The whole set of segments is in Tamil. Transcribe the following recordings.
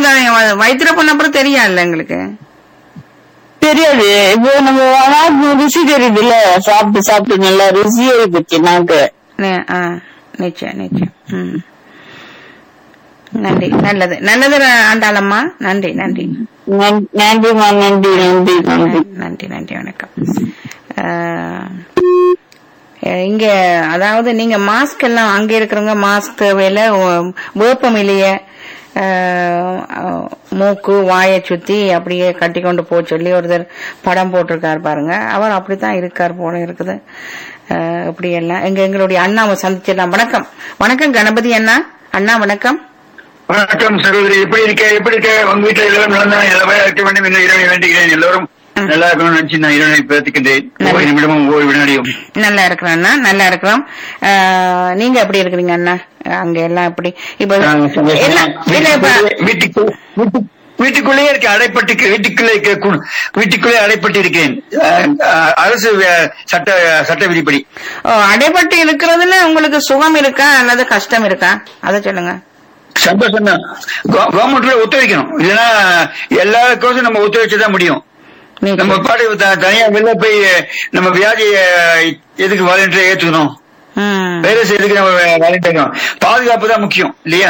தானே வ- வயிற்றுல போன அப்புறம் தெரியாதுல்ல எங்களுக்கு தெரியாது இப்போ நம்ம ஆனா ருசி தெரியுது இல்ல சாப்பிட்டு சாப்பிட்டு நல்லா ருசி போச்சு நாக்கு நி- ஆ, நிச்சயம் நிச்சயம் ம். நன்றி நல்லது நல்லது ஆண்டாளம்மா நன்றி நன்றி நன்- நன்றிம்மா நன்றி நன்றி நன்றி நன்றி நன்றி வணக்கம் ஆஹ், இங்க அதாவது நீங்க மாஸ்க் எல்லாம் அங்க இருக்கிறவங்க மாஸ்க் தேவையில்ல உ- வேப்பம் இல்லையே மூக்கு வாயை சுத்தி அப்படியே கட்டி கொண்டு போக சொல்லி ஒருத்தர் படம் போட்டிருக்காரு பாருங்க அவர் அப்படித்தான் இருக்கார் போல இருக்குது ஆஹ், இப்படி எல்லாம் எங்க எங்களுடைய அண்ணாவை சந்திச்சிடலாம் வணக்கம் வணக்கம் கணபதி அண்ணா அண்ணா வணக்கம் வணக்கம் சகோதரி எப்படி இருக்க எப்படி இருக்க உங்க வீட்டுல எல்லாரும் நல்லா எல்லாமே இருக்க வேண்டும் என்று இறைவனை வேண்டுகிறேன் எல்லோரும் நல்லா இருக்கணும்னு நினைச்சு நான் இறைவனை பிரார்த்திக்கின்றேன் ஒவ்வொரு நிமிடமும் ஒவ்வொரு வினாடியும் நல்லா இருக்கிறோம் அண்ணா நல்லா இருக்கிறோம் ஆஹ், நீங்க எப்படி இருக்கிறீங்க அண்ணா அங்க எல்லாம் எப்படி இப்ப நாங்க சந்தோஷமா எல்லாம் இல்ல இப்ப வீட்டுக்கு- வீட்டுக்கு- வீட்டுக்குள்ளேயே இருக்க அடைப்பட்டு வீட்டுக்குள்ளே இருக்க கு- வீட்டுக்குள்ளே அடைப்பட்டு இருக்கிறேன் அஹ், அஹ், அரசு வே- சட்ட சட்ட விதிப்படி ஓ, அடைபட்டு இருக்கிறதுல உங்களுக்கு சுகம் இருக்கா அல்லது கஷ்டம் இருக்கா அத சொல்லுங்க சந்தோஷம் தான் கவர்மெண்ட்ல ஒத்துழைக்கணும் இல்லைன்னா எல்லா கோர்ஸும் நம்ம ஒத்துழைச்சுதான் முடியும் நீங்க- நம்ம பாட்டு த- தனியா வெளில போய் நம்ம வியாதிய எதுக்கு வாலண்டியர் ஏத்துக்கணும் ம். வைரஸ் எதுக்கு நம்ம வாலண்டியர் பாதுகாப்பு தான் முக்கியம் இல்லையா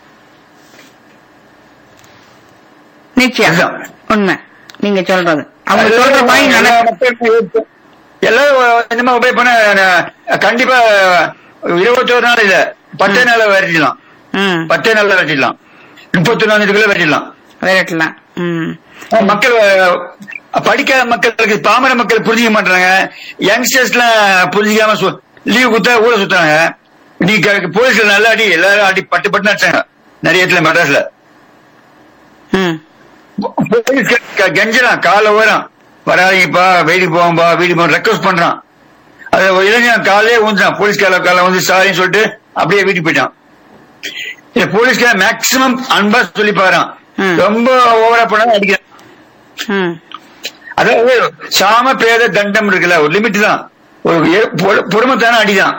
நிச்சயம் அதுதான். உண்மை நீங்க சொல்றது அவங்க சொல்ற மாதிரி எல்லா நடக்கும் மக்களும் எல்லாரும் இந்த மாதிரி உபயோக பண்ண நான் கண்டிப்பா இருபத்தோரு நாள் இல்ல பத்தே நாள்ல விரட்டிடலாம் ம் பத்தே நாள்ல விரட்டிடலாம் முப்பத்தி நாலுக்குள்ள விரட்டிடலாம் விரட்டலாம் ம் மக்கள் அஹ், படிக்காத மக்களுக்கு பாமர மக்கள் புரிஞ்சுக்க மாட்டாங்க யங்ஸ்டர்ஸ் எல்லாம் புரிஞ்சுக்காம லீவ் கொடுத்தா ஊட சுத்தாங்க நீ போலீஸ்ல நல்லா அடி எல்லாரும் அடி பட்டு பட்டு அடிச்சாங்க நிறைய இடத்துல மெட்ராஸ்ல ம் போலீஸ் க- கெஞ்சறான் கால ஓரம் வராதீங்கப்பா வீட்டுக்கு போவோம்பா வீட்டுக்கு போவோம் ரெக்வஸ்ட் பண்றான் அது ஒரு இளைஞன் காலையே ஊந்துறான் போலீஸ் கால கால வந்து சாரின்னு சொல்லிட்டு அப்படியே வீட்டுக்கு போயிட்டான் இந்த போலீஸ்கார மேக்சிமம் அன்பா சொல்லி பாறான் ம். ரொம்ப ஓவரா பண்ணா அடிக்கிறான் ம் அதாவது சாம பேத தண்டம் இருக்குல்ல ஒரு லிமிட் தான் ஒரு எ- பொ- பொறுமைத்தான அடிதான்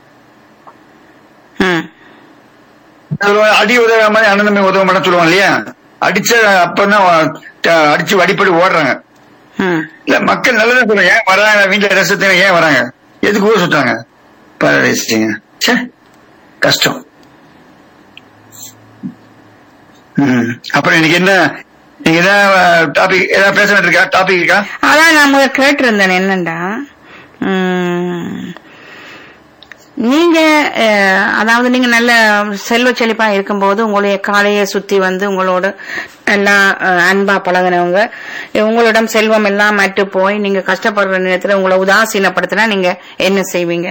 ம் அது ஒரு அடி உதவுற மாதிரி அண்ணன் உதவ மாட்டேன்னு சொல்லுவாங்க இல்லையா அடிச்ச அப்பதான் த- அடிச்சு வடிப்படி ஓடுறாங்க ம் இல்ல மக்கள் நல்லதான் சொல்றாங்க ஏன் வராங்க வீட்டுல ரசத்துக்கு ஏன் வராங்க எதுக்கு ஊர் சுத்தாங்க பாரடைச்சிங்க ச்சே கஷ்டம் ம். அப்புறம் இன்னைக்கு என்ன நீங்க ஏதாவது டாபிக் ஏதாவது பேச இருக்கா டாபிக் இருக்கா அதான் நான் முதல்ல கேட்டிருந்தேன் என்னண்டா ம், நீங்க அஹ், அதாவது நீங்க நல்ல செல்வ செழிப்பா இருக்கும்போது உங்களுடைய காலையை சுத்தி வந்து உங்களோட நல்லா அஹ், அன்பா பழகினவங்க உங்களிடம் செல்வம் எல்லாம் மட்டு போய் நீங்க கஷ்டப்படுற நேரத்துல உங்களை உதாசீனப்படுத்தினா நீங்க என்ன செய்வீங்க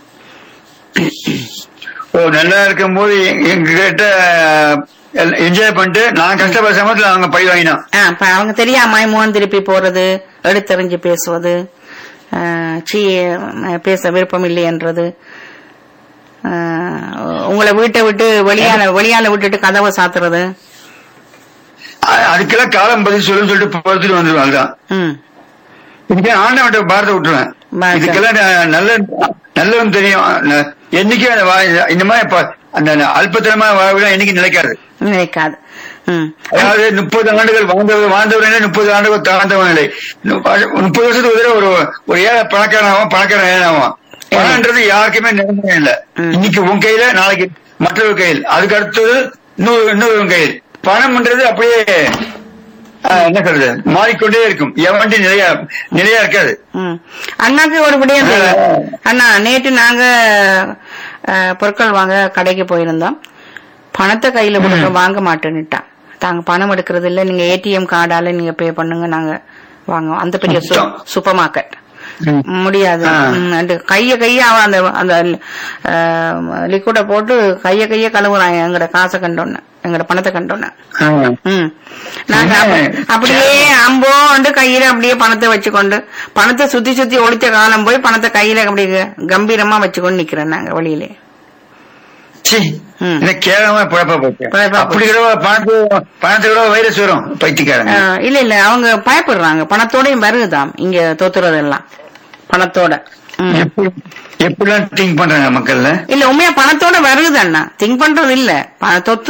ஓ நல்லா இருக்கும்போது எங்க- எங்க கிட்ட என்ஜாய் பண்ணிட்டு நான் கஷ்டப்படுற சமயத்துல அவங்க பழி வாங்கினான் ஆ, இப்ப அவங்க தெரியாம முகம் திருப்பி போறது எடுத்தெறிஞ்சு பேசுவது ஆ, சீ அஹ், பேச விருப்பம் இல்லைன்றது ஆ, உங்களை வீட்டை விட்டு வெளியால வெளியால விட்டுட்டு கதவை சாத்துறது அ- அதுக்கெல்லாம் காலம் பதில் சொல்லுன்னு சொல்லிட்டு பொறுத்துட்டு வந்துருவேன் அதுதான் ம் இதுக்கு ஆண்டவன் பாரத விட்டுருவேன் பாரத. இதுக்கெல்லாம் நான் நல்ல நல்லவன் தெரியும் ந- என்னைக்கும் அந்த வா- இந்த மாதிரி ப- அந்த அல்பத்தனமான வாழ்வு என்னைக்கு நிலைக்காது நினைக்காது ம் அதாவது முப்பது ஆண்டுகள் வாழ்ந்தவர் வாழ்ந்தவர் முப்பது ஆண்டுகள் தாழ்ந்தவன் இல்லை நு- முப்பது வருஷத்துக்கு ஒரு தடவை ஒரு ஒரு ஏழை பணக்காரன் ஆகும் பணக்காரன் ஏழை ஆகும் பணம்ன்றது யாருக்குமே நிரந்தரம் இல்ல ம். இன்னைக்கு உன் கையில நாளைக்கு மற்றவர் கையில் அதுக்கு அடுத்தது இன்னொரு இன்னொரு கையில் பணம்ன்றது அப்படியே ஆஹ், என்ன சொல்றது மாறிக்கொண்டே இருக்கும் எவன்ட்டு நிலையா நிலையா இருக்காது ம். அண்ணாக்கு ஒரு விடயம் தெரியும் அண்ணா நேற்று நாங்க அஹ், பொருட்கள் வாங்க கடைக்கு போயிருந்தோம் பணத்தை கையில கொடுக்க வாங்க மாட்டேன்னுட்டான் தாங்க பணம் எடுக்கிறது இல்ல நீங்க ஏடிஎம் கார்டால நீங்க பே பண்ணுங்க நாங்க வாங்குவோம் அந்த பெரிய மொத்தம். சூப்பர் மார்க்கெட் ம். முடியாது ஆ. ம், அந்த கைய கைய அவன் அந்த அந்த லிக்விட போட்டு கைய கைய கழுவுறான் எங்கட காசை கண்டோன்னு எங்கட பணத்தை கண்டோன்னு ஆஹ். ம். நாங்க அப்ப- அப்படியே அம்போண்டு கையில அப்படியே பணத்தை வச்சுக்கொண்டு பணத்தை சுத்தி சுத்தி ஒளிச்ச காலம் போய் பணத்தை கையில அப்படியே கம்பீரமா வச்சுக்கொண்டு நிக்கிறோம் நாங்க வழியிலே சீ, ம். என்ன கேவலமா பிழப்பா போச்சு பிழப்பா அப்படி கூட பணத்து பணத்தை கூட வைரஸ் வரும் பைத்தியக்காரங்க அஹ், இல்ல இல்ல அவங்க பயப்படுறாங்க பணத்தோடயும் வருதுதாம் இங்க தோத்துறதெல்லாம் பணத்தோட ம். எப்படி எப்படிலாம் திங்க் பண்றாங்க மக்கள்ல இல்ல உண்மையா பணத்தோட வருது அண்ணா திங்க் பண்றது இல்ல பண- தொத்துது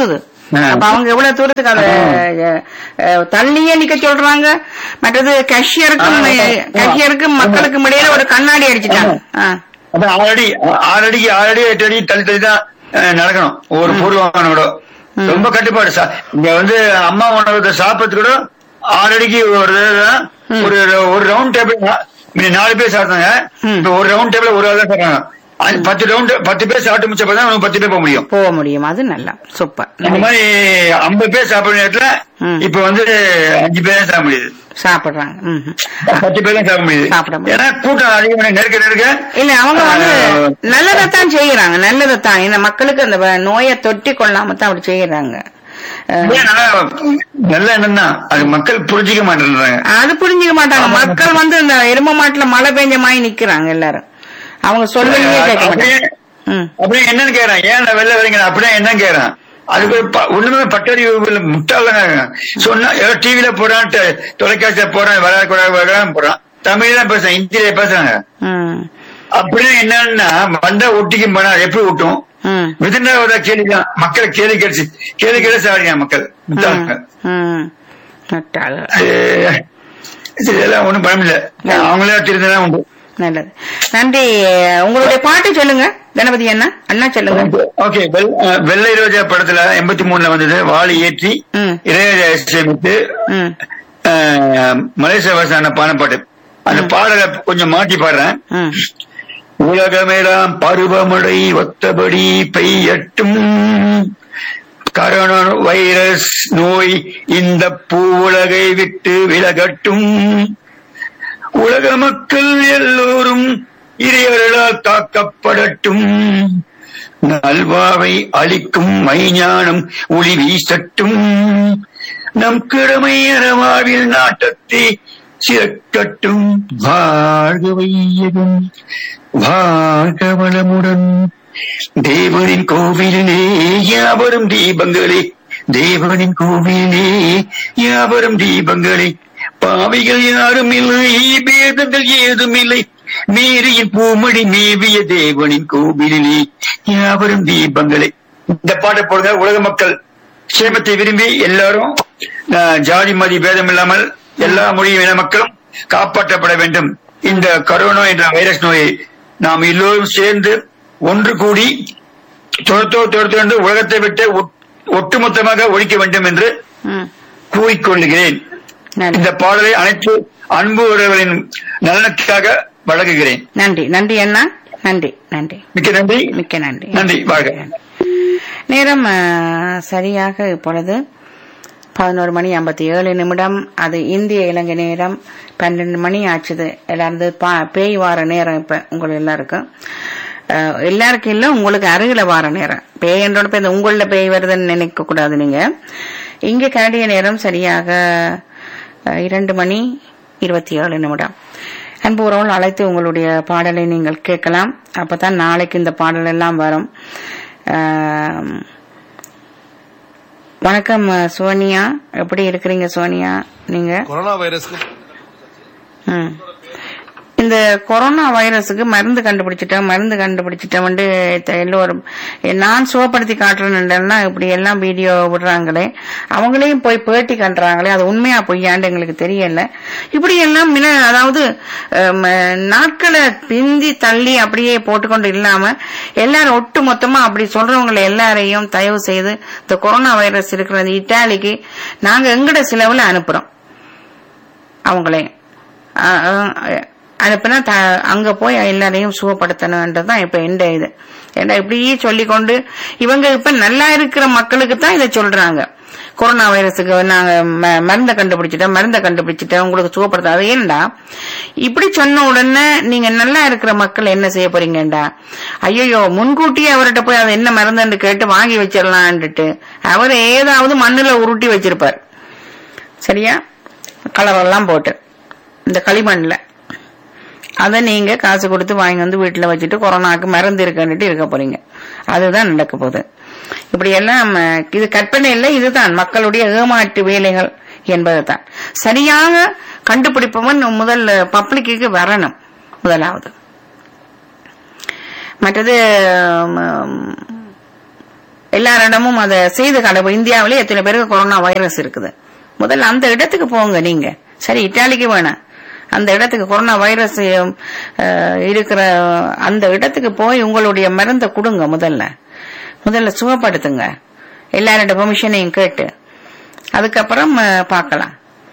ஆ. அப்ப அவங்க எவ்வளவு தூரத்துக்கு அத அஹ், அஹ், தள்ளியே நிக்க சொல்றாங்க மற்றது கஷியருக்கும் ஆ, ஆ. கஷியருக்கும் மக்களுக்கும் இடையில ஒரு கண்ணாடி அடிச்சுட்டாங்க ஆ. அதான் ஆறடி ஆறடிக்கு ஆறடி எட்டு அடி தள்ளி தள்ளி தான் அஹ், நடக்கணும் ஒரு பொருள் வாங்கணும் கூட ம். ரொம்ப கட்டுப்பாடு சா- இங்க வந்து அம்மா உணவகத்தை சாப்பிட்றது கூட ஆறடிக்கு ஒரு தடவை ம். ஒரு ஒரு ரவுண்ட் டேபிள் நாலு பேர் சாப்பிட்டாங்க ம். இப்ப ஒரு ரவுண்ட் டேபிள் ஒரு ஆள் தான் சாப்பிட்டாங்க அது பத்து ரவுண்ட் பத்து பேர் சாப்பிட்டு முடிச்சப்ப தான் உனக்கு பத்து பேர் போக முடியும் போக முடியும் அது நல்லா சூப்பர் அந்த மாதிரி ஐம்பது பேர் சாப்பிடுற நேரத்துல ம். இப்ப வந்து அஞ்சு பேர் தான் சாப்பிட முடியுது சாப்பிடுறாங்க ம், ம். பத்து பேர் தான் சாப்பிட முடியுது சாப்பிட முடியுது. ஏன்னா கூட்டம் அதிகமாக நெருக்க நெருக்க இல்ல அவங்க வந்து ஆ. நல்லதைத்தான் செய்யறாங்க நல்லதைத்தான் இந்த மக்களுக்கு அந்த வ- நோயை தொட்டி கொள்ளாம தான் அப்படி செய்யறாங்க அஹ், ஏன் நல்லா நல்ல எண்ணம் தான் அது மக்கள் புரிஞ்சிக்க மாட்டேன்றாங்க அது புரிஞ்சுக்க மாட்டாங்க மக்கள் வந்து இந்த எரும மாட்டுல மழை பெஞ்ச மாதிரி நிக்கிறாங்க எல்லாரும் அவங்க சொல்றதையே கேட்க அப்படியே மாட்டாங்க ம் அப்படியே என்னன்னு கேக்குறான் ஏன் நான் வெளில வரீங்க அப்படியே என்னன்னு கேக்குறான் அதுக்கு ஒரு ப- ஒண்ணுமே பட்டறிவு இல்ல முட்டாளங்க சொன்னா ஏதோ டிவில போறான் டெ- தொலைக்காட்சியில போறான் வர போறான் தமிழ்ல தான் பேசுறான் ஹிந்தியில பேசுறாங்க ம் அப்படியே என்னன்னா வந்தா ஒட்டிக்கும் போனா அது எப்படி ஒட்டும் ம் விதண்டாவதா கேள்விதான் மக்களை கேள்வி கேட்டு கேள்வி கேட்டு சாரிங்க மக்கள் முட்டாளுங்க. ம் முட்டாள். அது இதெல்லாம் ஒண்ணும் பயம் இல்ல அவங்களே திருந்ததான் உண்டு நல்லது நன்றி உங்களுடைய பாட்டு சொல்லுங்க கணபதி அண்ணா அண்ணா சொல்லுங்க ஓகே வெள்ளை ரோஜா படத்துல எண்பத்தி மூணுல வந்தது வாளி ஏற்றி ம். இளையராஜா இசையமைத்து ம் அஹ், மலேசிய வாசான பாட்டு அந்த பாடலை கொஞ்சம் மாற்றி பாடுறேன் ம் உலகமெல்லாம் பருவமழை ஒத்தபடி பெய்யட்டும் கரோனா வைரஸ் நோய் இந்த பூவுலகை விட்டு விலகட்டும் உலக மக்கள் எல்லோரும் இறையர்களால் காக்கப்படட்டும் நல்வாவை அளிக்கும் மைஞானம் ஒளி வீசட்டும் நம் கிழமை வாழ்வில் நாட்டத்தை சிறக்கட்டும் வாழ்க வையகம் வாழ்க வளமுடன் தேவனின் கோவிலிலே யாவரும் தீபங்களே தேவனின் கோவிலிலே யாவரும் தீபங்களே பாவிகள் யாரும் இல்லை பேதங்கள் ஏதும் இல்லை மேரியின் பூமடி மேவிய தேவனின் கோவிலிலே யாவரும் தீபங்களே இந்த பாட்டை போடுங்க உலக மக்கள் சேமத்தை விரும்பி எல்லாரும் அஹ், ஜாதி மதி பேதம் இல்லாமல் எல்லா மொழி இன மக்களும் காப்பாற்றப்பட வேண்டும் இந்த கரோனா என்ற வைரஸ் நோயை நாம் எல்லோரும் சேர்ந்து ஒன்று கூடி துரத்தோ துரத்தோ என்று உலகத்தை விட்டு ஒட்- ஒட்டுமொத்தமாக ஒழிக்க வேண்டும் என்று ம் கூறிக்கொள்கிறேன் நன்றி இந்த பாடலை அனைத்து அன்பு உறவுகளின் நலனுக்காக வழங்குகிறேன் நன்றி நன்றி அண்ணா நன்றி நன்றி மிக்க நன்றி மிக்க நன்றி நன்றி வாழ்க நேரம் அஹ், சரியாக இப்பொழுது பதினோரு மணி ஐம்பத்தி ஏழு நிமிடம் அது இந்திய இலங்கை நேரம் பன்னெண்டு மணி ஆச்சுது எல்லாரும் பா பேய் வார நேரம் இப்ப உங்களுக்கு எல்லாருக்கும் அஹ், எல்லாருக்கும் இல்ல உங்களுக்கு அருகில வார நேரம் பேய் என்றோட பேர் உங்கள பேய் வருதுன்னு நினைக்க கூடாது நீங்க இங்க கனடிய நேரம் சரியாக அஹ், இரண்டு மணி இருபத்தி ஏழு நிமிடம் அன்பு உறவுகள் அழைத்து உங்களுடைய பாடலை நீங்கள் கேட்கலாம் அப்பதான் நாளைக்கு இந்த பாடல் எல்லாம் வரும் ஆம், வணக்கம் அஹ், சோனியா எப்படி இருக்கிறீங்க சோனியா நீங்க கொரோனா வைரஸ்க்கு ம். இந்த கொரோனா வைரஸுக்கு மருந்து கண்டுபிடிச்சிட்டோம் மருந்து கண்டுபிடிச்சிட்டோம் எல்லோரும் நான் சுகப்படுத்தி காட்டுறேன்னா இப்படி எல்லாம் வீடியோ விடுறாங்களே அவங்களையும் போய் பேட்டி கண்டுறாங்களே அது உண்மையா பொய்யாண்டு எங்களுக்கு தெரியல இப்படி எல்லாம் முன்ன அதாவது அம், நாட்களை பிந்தி தள்ளி அப்படியே போட்டுக்கொண்டு இல்லாம எல்லாரும் ஒட்டு மொத்தமா அப்படி சொல்றவங்களை எல்லாரையும் தயவு செய்து இந்த கொரோனா வைரஸ் இருக்கிற இந்த இட்டாலிக்கு நாங்க எங்கட செலவுல அனுப்புறோம் அவங்களையும் அஹ் அஹ் அனுப்புனா த- அங்க போய் எல்லாரையும் சுகப்படுத்தணும்ன்றதுதான் இப்ப எந்த இது ஏன்னா இப்படியே சொல்லிக்கொண்டு இவங்க இப்ப நல்லா இருக்கிற மக்களுக்கு தான் இதை சொல்றாங்க கொரோனா வைரஸுக்கு நாங்க ம- மருந்தை கண்டுபிடிச்சிட்டோம் மருந்தை கண்டுபிடிச்சிட்டோம் உங்களுக்கு சுகப்படுத்த அது ஏன்டா இப்படி சொன்ன உடனே நீங்க நல்லா இருக்கிற மக்கள் என்ன செய்ய போறீங்கடா ஐயோ முன்கூட்டியே அவர்கிட்ட போய் அது என்ன மருந்துன்னு கேட்டு வாங்கி வச்சிடலான்ட்டு அவர் ஏதாவது மண்ணுல உருட்டி வச்சிருப்பார் சரியா கலரெல்லாம் போட்டு இந்த களிமண்ல அதை நீங்க காசு கொடுத்து வாங்கி வந்து வீட்டுல வச்சுட்டு கொரோனாக்கு மருந்து இருக்குன்னுட்டு இருக்க போறீங்க அதுதான் நடக்க போகுது இப்படி எல்லாம் அஹ், இது கற்பனை இல்லை இதுதான் மக்களுடைய ஏமாற்று வேலைகள் என்பதுதான் சரியாக கண்டுபிடிப்பவன் முதல் பப்ளிக்கு வரணும் முதலாவது மற்றது உம், எல்லாரிடமும் அதை செய்து காட்ட இந்தியாவிலே எத்தனை பேருக்கு கொரோனா வைரஸ் இருக்குது முதல்ல அந்த இடத்துக்கு போங்க நீங்க சரி இட்டாலிக்கு வேணாம் அந்த இடத்துக்கு கொரோனா வைரஸ் அஹ், இருக்கிற அந்த இடத்துக்கு போய் உங்களுடைய மருந்தை கொடுங்க முதல்ல முதல்ல சுகப்படுத்துங்க எல்லாரோட பெர்மிஷனையும் கேட்டு அதுக்கப்புறம் அஹ், பார்க்கலாம்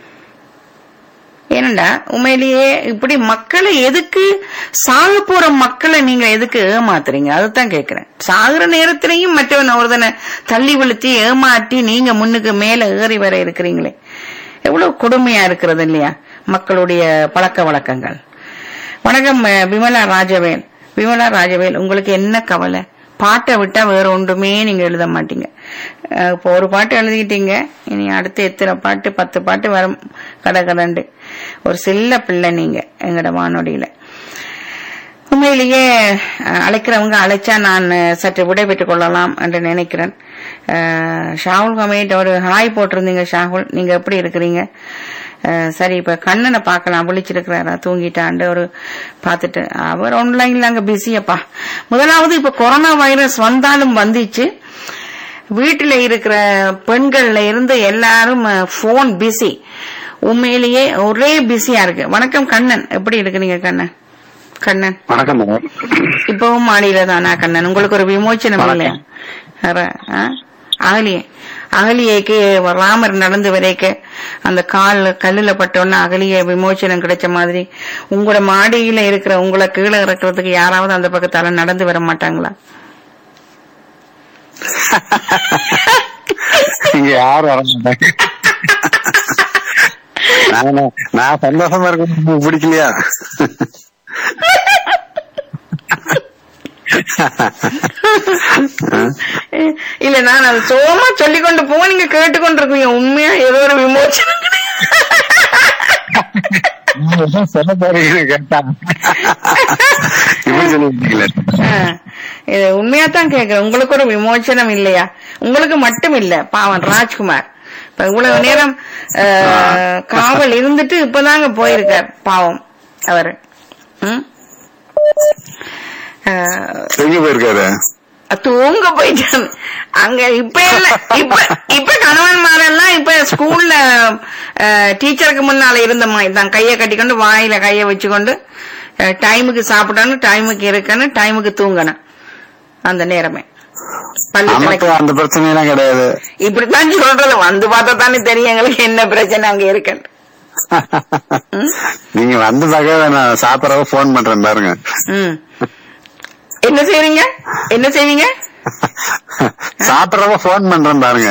ஏனண்டா உண்மையிலேயே இப்படி மக்களை எதுக்கு சாக போற மக்களை நீங்க எதுக்கு ஏமாத்துறீங்க அதுதான் கேக்குறேன் சாகுற நேரத்திலையும் மற்றவன் ஒருதனை தள்ளி விழுத்தி ஏமாற்றி நீங்க முன்னுக்கு மேல ஏறி வர இருக்கிறீங்களே எவ்வளவு கொடுமையா இருக்கிறது இல்லையா மக்களுடைய பழக்க வழக்கங்கள் வணக்கம் அஹ், விமலா ராஜவேல் விமலா ராஜவேல் உங்களுக்கு என்ன கவலை பாட்டை விட்டா வேற ஒன்றுமே நீங்க எழுத மாட்டீங்க அஹ், இப்போ ஒரு பாட்டு எழுதிக்கிட்டீங்க இனி அடுத்து எத்தனை பாட்டு பத்து பாட்டு வரும் கடகடண்டு ஒரு செல்ல பிள்ளை நீங்க எங்கட வானொலியில உண்மையிலேயே அஹ், அழைக்கிறவங்க அழைச்சா நான் அஹ், சற்று விடை பெற்றுக் கொள்ளலாம் என்று நினைக்கிறேன் அஹ், ஷாகுல் கமேட் ஒரு ஹாய் போட்டிருந்தீங்க ஷாகுல் நீங்க எப்படி இருக்கிறீங்க அஹ், சரி இப்ப கண்ணனை பார்க்கலாம் விழிச்சிருக்கிறாரா தூங்கிட்டாண்டு ஒரு பார்த்துட்டு அவர் ஆன்லைன்ல அங்க பிஸியப்பா முதலாவது இப்ப கொரோனா வைரஸ் வந்தாலும் வந்துச்சு வீட்டுல இருக்கிற பெண்கள்ல இருந்து எல்லாரும் போன் பிஸி உண்மையிலேயே ஒரே பிஸியா இருக்கு வணக்கம் கண்ணன் எப்படி இருக்கிறீங்க கண்ணன் கண்ணன் வணக்கம் மேடம் இப்பவும் மாடியில தானா கண்ணன் உங்களுக்கு ஒரு விமோச்சனம் இல்லையா அற- ஆ? அகலியே அகலியைக்கு ராமர் நடந்து வரைக்க அந்த கால் கல்லுல பட்டோன்னா அகலிய விமோச்சனம் கிடைச்ச மாதிரி உங்களோட மாடியில இருக்கிற உங்களை கீழே இறக்குறதுக்கு யாராவது அந்த பக்கத்தால நடந்து வர மாட்டாங்களா இங்க யாரும் வர மாட்டாங்க நான் நான் சந்தோஷமா இருக்க உங்களுக்கு பிடிக்கலையா இல்ல நான் அது சோமா சொல்லிக் கொண்டு போ நீங்க கேட்டுக்கொண்டிருக்கீங்க உண்மையா ஏதோ ஒரு விமோச்சனம் கிடையாது. நீங்க ஏதோ சொல்ல போறீங்கன்னு கேட்டா இப்படி சொல்லிருக்கீங்களே ஆ, இது உண்மையா தான் கேக்குறேன் உங்களுக்கு ஒரு விமோச்சனம் இல்லையா உங்களுக்கு மட்டும் இல்ல பாவன் ராஜ்குமார் இப்ப இவ்வளவு நேரம் ஆ, காவல் இருந்துட்டு இப்பதாங்க போயிருக்கார் பாவம் அவரு ம்? ஆ, எங்க போயிருக்காரு தூங்க போயிட்டான் அங்க இப்ப இல்ல இப்ப இப்ப கணவன்மாரெல்லாம் இப்ப ஸ்கூல்ல டீச்சருக்கு முன்னால இருந்த மாதிரி தான் கைய கட்டிக்கொண்டு வாயில கைய வச்சுக்கொண்டு அஹ், டைமுக்கு சாப்பிடணும் டைமுக்கு இருக்கணும் டைமுக்கு தூங்கணும் அந்த நேரமே பல்லு நமக்கு கலக்கி- அந்த பிரச்சனை எல்லாம் கிடையாது இப்படித்தான் சொல்றது வந்து பார்த்தா தானே தெரியும் எங்களுக்கு என்ன பிரச்சனை அங்க இருக்கு நீங்க வந்து பார்க்க நான் சாப்பிடறப்ப போன் பண்றேன் பாருங்க ம் என்ன செய்வீங்க என்ன செய்வீங்க சாப்பிடறப்ப போன் பண்றேன் பாருங்க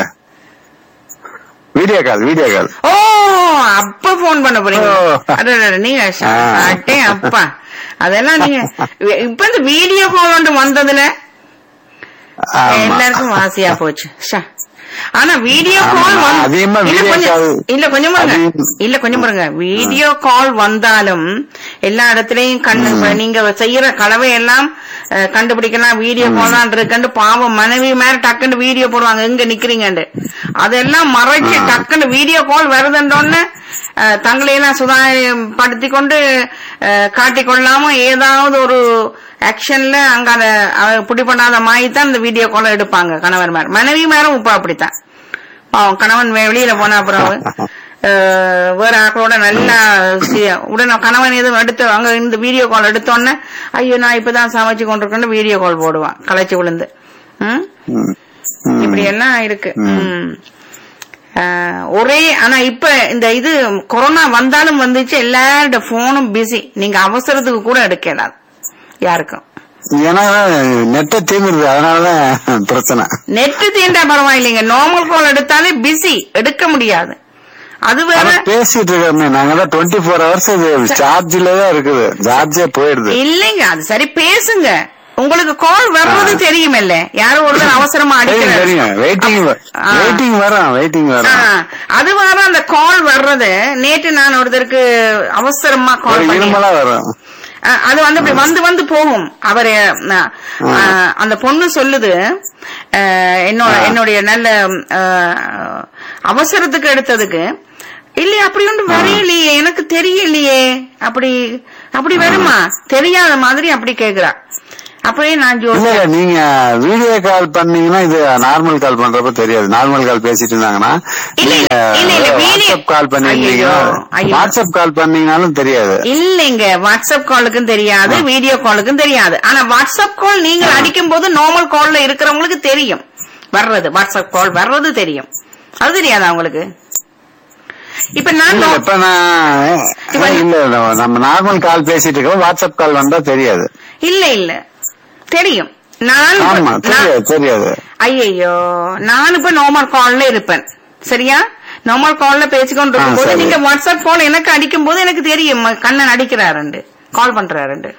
வீடியோ கால் வீடியோ கால் ஓ அப்ப போன் பண்ண போறீங்க ஓ. அடடட, நீங்க ஆ. அட்டே அப்பா அதெல்லாம் நீங்க இப்ப இந்த வீடியோ கால் ஒன்று வந்ததுல எல்லாருக்கும் வாசியா போச்சு ஷா. ஆனா வீடியோ ஆமா, கால் வந்து அதிகமா இல்ல video கொஞ்சம் call. இல்ல கொஞ்சம் பாருங்க அதிகம். இல்ல கொஞ்சம் பாருங்க வீடியோ கால் வந்தாலும் எல்லா இடத்துலயும் கண்டு இப்ப நீங்க செய்யற கலவை எல்லாம் அஹ், கண்டுபிடிக்கலாம் வீடியோ கால் தான் இருக்குன்னு பாவம் மனைவி மேல டக்குன்னு வீடியோ போடுவாங்க எங்க நிக்கிறீங்கன்னு அதெல்லாம் மறைச்சு டக்குன்னு வீடியோ கால் வருதுன்றோன்னு அஹ், தங்களையெல்லாம் சுதாரிப்படுத்தி கொண்டு அஹ், காட்டிக்கொள்ளாம ஏதாவது ஒரு ஆக்ஷன்ல அங்க அத அஹ், பிடி பண்ணாத மாதிரி தான் இந்த வீடியோ கால் எடுப்பாங்க கணவர் மேல மனைவி மேலும் இப்ப அப்படித்தான் பாவம் கணவன் வே- வெளியில போன அப்புறம் அஹ், வேற ஆக்களோட நல்லா சி- உடனே கணவன் எதுவும் எடுத்து அங்க இந்த வீடியோ கால் எடுத்தோன்னே ஐயோ நான் இப்பதான் சமைச்சு கொண்டிருக்கேன்னு வீடியோ கால் போடுவான் களைச்சு விழுந்து ம்? இப்படி எல்லாம் இருக்கு ம். அஹ், ஒரே ஆனா இப்ப இந்த இது கொரோனா வந்தாலும் வந்துச்சு எல்லாரோட போனும் பிஸி நீங்க அவசரத்துக்கு கூட எடுக்கலாது யாருக்கும் ஏன்னா நெட்ட தீந்துருது அதனாலதான் பிரச்சனை நெட் தீண்டா பரவாயில்லைங்க நார்மல் கால் எடுத்தாலே பிஸி எடுக்க முடியாது அது வேற ஆனா பேசிட்டு இருக்கோமே நாங்க தான் டுவெண்ட்டி ஃபோர் ஹவர்ஸ் இது சார்ஜ்ல தான் இருக்குது சார்ஜே போயிருது இல்லைங்க அது சரி பேசுங்க உங்களுக்கு கால் வர்றது தெரியுமில்ல யாரும் ஒருத்தர் அவசரமா தெரியும் அடிக்கிறாரு தெரியும் வெயிட்டிங் ஆ. வெயிட்டிங் வரும் வெயிட்டிங் ஆ, வரும் அது வர அந்த கால் வர்றது நேற்று நான் ஒருத்தருக்கு அவசரமா ஒரு கால் பண்ணி இருமலா வரும் அஹ் அது வந்து அப்படி வந்து வந்து போகும் அவரு அஹ், அஹ், அந்த பொண்ணு சொல்லுது அஹ், என்னோட என்னுடைய நல்ல அஹ், அவசரத்துக்கு எடுத்ததுக்கு இல்லையே அப்படி ஒன்று வரையலையே எனக்கு தெரியலையே அப்படி அப்படி வருமா தெரியாத மாதிரி அப்படி கேக்குறா அப்பவே நான் இல்ல ஜோசியம் இல்ல நீங்க வீடியோ கால் பண்ணீங்கன்னா இது நார்மல் கால் பண்றப்ப தெரியாது நார்மல் கால் பேசிட்டு இருந்தாங்கன்னா இல்ல, நீங்க இல்ல, இல்ல, video- வாட்ஸ்அப் கால் பண்ணிருந்தீங்கன்னா ஐயையோ, ஐயோ. வாட்ஸ்அப் கால் பண்ணீங்கனாலும் தெரியாது இல்லைங்க வாட்ஸ்அப் காலுக்கும் தெரியாது வீடியோ காலுக்கும் தெரியாது ஆனா வாட்ஸ்அப் கால் நீங்க அடிக்கும் போது நார்மல் கால்ல இருக்கிறவங்களுக்கு தெரியும் வர்றது வாட்ஸ்அப் கால் வர்றது தெரியும் அது தெரியாதா உங்களுக்கு இப்ப நான் இல்ல நோ- இப்ப நான் இப்ப- இல்ல இல்ல, நம்ம நார்மல் கால் பேசிட்டு இருக்கோம் வாட்ஸ்அப் கால் வந்தா தெரியாது இல்ல இல்ல தெரியும் நான் ஆமா நான்- தெரியாது தெரியாது ஐயையோ நான் இப்ப நார்மல் கால்ல இருப்பேன் சரியா நார்மல் கால்ல பேசிக்கொண்டு ஆ, இருக்கும்போது சரி. நீங்க வாட்ஸ்அப் கால் எனக்கு அடிக்கும் போது எனக்கு தெரியும் ம- கண்ணன் அடிக்கிறாருண்டு கால் பண்றாருண்டு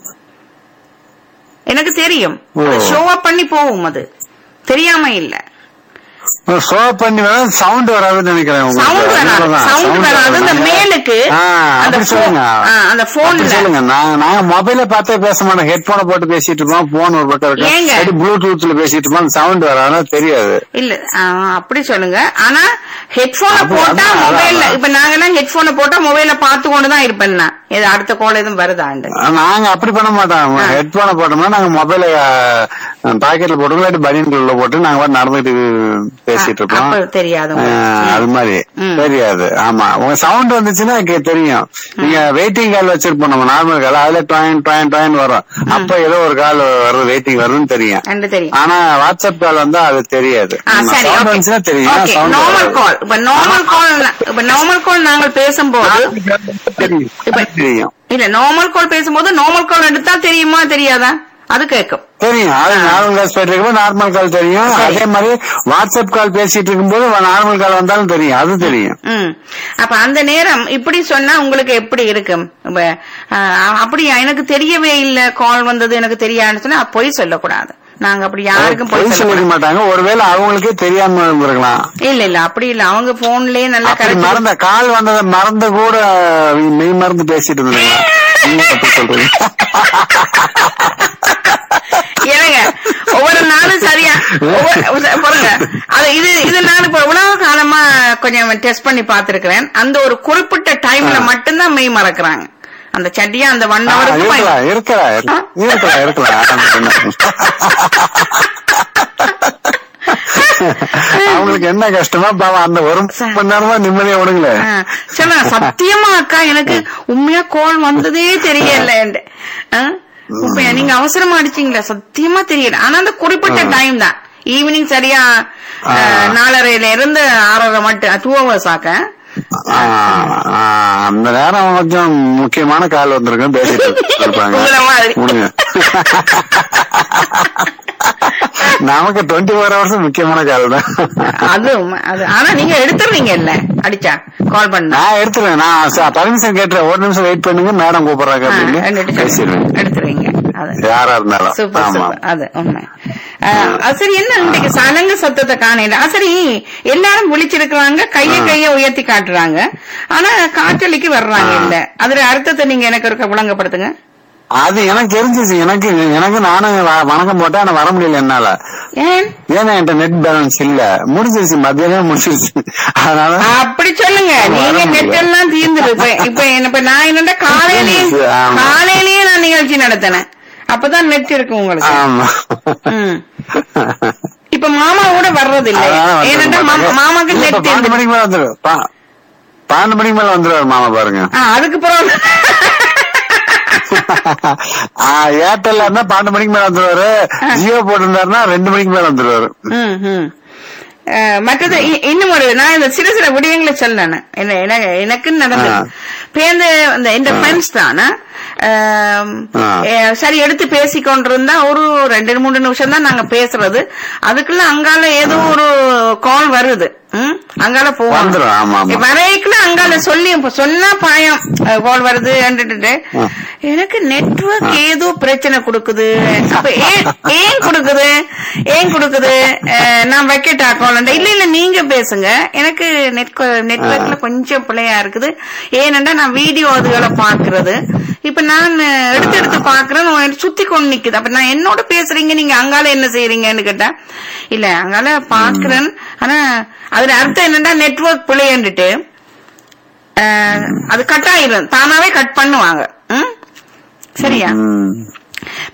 எனக்கு தெரியும் ஓ. ஷோ அப் பண்ணி போகும் அது தெரியாம இல்ல ஷோ பண்ணி வர சவுண்ட் வராதுன்னு நினைக்கிறேன் உங்களுக்கு. சவுண்ட் வராது அதனாலதான். சவுண்ட் sound வராது இந்த வராது. மேலுக்கு ஆ, அந்த அப்படி phone- சொல்லுங்க. ஆ, அந்த அப்படி போன்ல சொல்லுங்க நான் நாங்க மொபைல பார்த்தே பேச மாட்டோம் ஹெட்போனை போட்டு பேசிட்டு இருப்போம் போன் ஒரு பக்கம் ஏங்க? இருக்கு ப்ளூடூத்ல பேசிட்டு இருப்போம் சவுண்ட் வராதுன்னா தெரியாது இல்ல ஆ, அப்படி சொல்லுங்க ஆனா ஹெட்போனை அப்படி- போட்டா அதான், மொபைல்ல அதான். இப்ப நாங்கெல்லாம் ஹெட்போனை போட்டா மொபைல்ல பார்த்து கொண்டு தான் இருப்பேன் நான் இது அடுத்த கால் எதுவும் வருதாண்டு நாங்க அப்படி பண்ண மாட்டோம் ஹெட்போனை போட்டோம்னா நாங்க மொபைல பாக்கெட்ல போட்டு இல்லாட்டி பனியன்குள்ள போட்டு நாங்க பாட்டு நடந்துட்டு பேசிட்டு இருப்போம் அப்ப தெரியாது ஆ, உங்களுக்கு. அது மாதிரி ம். தெரியாது ஆமா உங்க சவுண்ட் வந்துச்சுன்னா எனக்கு தெரியும் நீங்க வெயிட்டிங் கால் வச்சிருப்போம் நம்ம நார்மல் கால் அதுல டாயின் டாயின் டாயின் வரும் அப்ப ஏதோ ஒரு கால் வருது வெயிட்டிங் வருதுன்னு தெரியும் ரெண்டு தெரியும் ஆனா வாட்ஸ்அப் கால் வந்தா அது தெரியாது ஆ, சரி சவுண்ட் வந்துச்சுன்னா தெரியும் ஓகே sound நார்மல் வராது. கால் இப்ப நார்மல் கால் இப்ப நார்மல் கால் நாங்கள் பேசும்போது தெரியும் இப்ப- தெரியும் இல்ல நார்மல் கால் பேசும்போது நார்மல் கால் எடுத்தா தெரியுமா தெரியாதா அது கேட்கும் தெரியும் அது நார்மல் கால் பேசிட்டு இருக்கும்போது நார்மல் கால் தெரியும் சரி. அதே மாதிரி வாட்ஸ்அப் கால் பேசிட்டு இருக்கும்போது நார்மல் கால் வந்தாலும் தெரியும் அது தெரியும் ம் அப்ப அந்த நேரம் இப்படி சொன்னா உங்களுக்கு எப்படி இருக்கும் இப்ப ஆ, அப்படியா எனக்கு தெரியவே இல்ல கால் வந்தது எனக்கு தெரியாதுன்னு சொன்னா பொய் சொல்லக்கூடாது நாங்க அப்படி யாருக்கும் பொய் பொய் சொல்லிக்க சொல்லக்கூடாது மாட்டாங்க ஒருவேளை அவங்களுக்கே தெரியாம இருந்திருக்கலாம் இல்ல இல்ல அப்படி இல்ல அவங்க போன்லயே நல்லா அப்படி கரெக்ட் மறந்த கால் வந்ததை மறந்து கூட மெய் மறந்து பேசிட்டு இருந்தாங்க நீங்க அப்படி சொல்றீங்க ஏங்க ஒவ்வொரு நாளும் சரியா ஒவ்வொரு- பாருங்க அது இது இது நான் இப்ப உலக காலமா கொஞ்சம் டெஸ்ட் பண்ணி பார்த்திருக்கிறேன் அந்த ஒரு குறிப்பிட்ட டைம்ல மட்டும்தான் மெய் மறக்கிறாங்க அந்த சட்டியா அந்த ஒன் ஆ, ஹவருக்கு இருக்கலாம் இருக்கலாம் இருக்கலாம் இருக்கலாம் அவங்களுக்கு என்ன கஷ்டமா பாவம் அந்த ஒரு மணி நேரமா நிம்மதியா விடுங்களேன் சொல்லுங்க சத்தியமா அக்கா எனக்கு உண்மையா கோல் வந்ததே தெரியல உண்மையா நீங்க அவசரமா அடிச்சீங்களா சத்தியமா தெரியல ஆனா அந்த குறிப்பிட்ட டைம் தான் ஈவினிங் சரியா ஆ. அஹ், நாலரைல இருந்து ஆறரை மட்டும் டூ ஹவர்ஸ் ஆக்க ஆ, ஆ, அந்த நேரம் கொஞ்சம் முக்கியமான கால் வந்திருக்கும் பேசிட்டு இருப்பாங்க உங்களை மாதிரி. முடிங்க. நமக்கு டுவெண்ட்டி ஃபோர் ஹவர்ஸ் முக்கியமான கால் தான் அது உண்மை. அது ஆனா நீங்க எடுத்துருவீங்க இல்ல அடிச்சா கால் பண்ணா நான் எடுத்துருவேன் நான் பர்மிஷன் கேட்டுறேன் ஒரு நிமிஷம் வெயிட் பண்ணுங்க மேடம் கூப்பிடுறாங்க ஆ, அப்படின்னு எடுத்து- பேசிடுவேன் எடுத்துருவீங்க அது யாரா இருந்தாலும் சூப்பர் ஆமா சூப்பர் அது உண்மை அஹ், அது சரி என்ன இன்றைக்கு சலங்க சத்தத்தை காணையில அது சரி எல்லாரும் விழிச்சிருக்கிறாங்க கைய கைய உயர்த்தி காட்டுறாங்க ஆனா காற்றலிக்கு வர்றாங்க இல்ல அதுல அர்த்தத்தை நீங்க எனக்கு இருக்க விளங்கப்படுத்துங்க அது எனக்கு தெரிஞ்சிச்சு எனக்கு எனக்கு நானும் வ- வணக்கம் போட்டேன் ஆனா வர முடியல என்னால ஏன் ஏன்னா என்கிட்ட நெட் பேலன்ஸ் இல்ல முடிஞ்சிருச்சு மத்தியானம் முடிஞ்சிருச்சு அதனால அப்படி சொல்லுங்க ஆமா, நீங்க வர நெட் முடியல. எல்லாம் தீர்ந்துரு இப்ப இப்ப என்ன- இப்ப நான் என்னடா காலையிலயே ஆமா. காலையிலயே நான் நிகழ்ச்சி நடத்தினேன் அப்பதான் நெட் இருக்கு உங்களுக்கு ஆமா ம். இப்ப மாமா கூட வர்றது இல்ல அதனால வந்துட ஏன்னா மாட்டாங்க. மாமாக்கு இல்ல, இப்ப நெட் பன்னெண்டு மணிக்கு மேல வந்துரு பா- பன்னெண்டு மணிக்கு மேல வந்துருவாரு மாமா பாருங்க அதுக்கு பிறகு ஆ, ஏர்டெல்ல இருந்தா பன்னெண்டு மணிக்கு மேல வந்துருவாரு ஜியோ போட்டிருந்தாருன்னா ரெண்டு மணிக்கு மேல வந்துருவாரு ம், ம். அஹ், மற்றது இ- இன்னும் ஒரு நான் இந்த சில சில விடயங்களை சொல்லணும் என்ன எனக்கு எனக்குன்னு நடந்தது ஆ. பேருந்து இந்த இந்த ஃப்ரெண்ட்ஸ் தானே ஆம், ஆ. அஹ், சரி எடுத்து பேசிக்கொண்டிருந்தா ஒரு ரெண்டு மூணு நிமிஷம் தான் நாங்க பேசுறது அதுக்குள்ள அங்கால ஏதோ ஒரு கால் வருது ம், அங்கால போவோம் வந்துரும், ஆமா, ஆமா. வரைக்குள்ள அங்கால சொல்லி இப்ப சொன்னா பாயம் கால் வருது ஆ. எனக்கு நெட்வொர்க் ஏதோ பிரச்சனை கொடுக்குது அப்ப ஏன் ஏன் கொடுக்குது ஏன் கொடுக்குது அஹ், நான் வைக்கட்டா கால் இல்ல இல்ல நீங்க பேசுங்க எனக்கு நெட் நெட்வொர்க்ல கொஞ்சம் பிள்ளையா இருக்குது ஏனென்றா நான் வீடியோ அதுகளை பாக்குறது இப்ப நான் எடுத்து எடுத்து பாக்குறேன் எனக்கு சுத்தி கொண்டு நிக்குது அப்ப நான் என்னோட பேசுறீங்க நீங்க அங்கால என்ன செய்யறீங்கன்னு கேட்டேன் இல்ல அங்கால பாக்குறேன் ஆனா அதுல அர்த்தம் என்னன்னா நெட்வொர்க் பிள்ளைன்னுட்டு அஹ், அது கட் ஆயிரும் தானாவே கட் பண்ணுவாங்க ம்? சரியா ம்.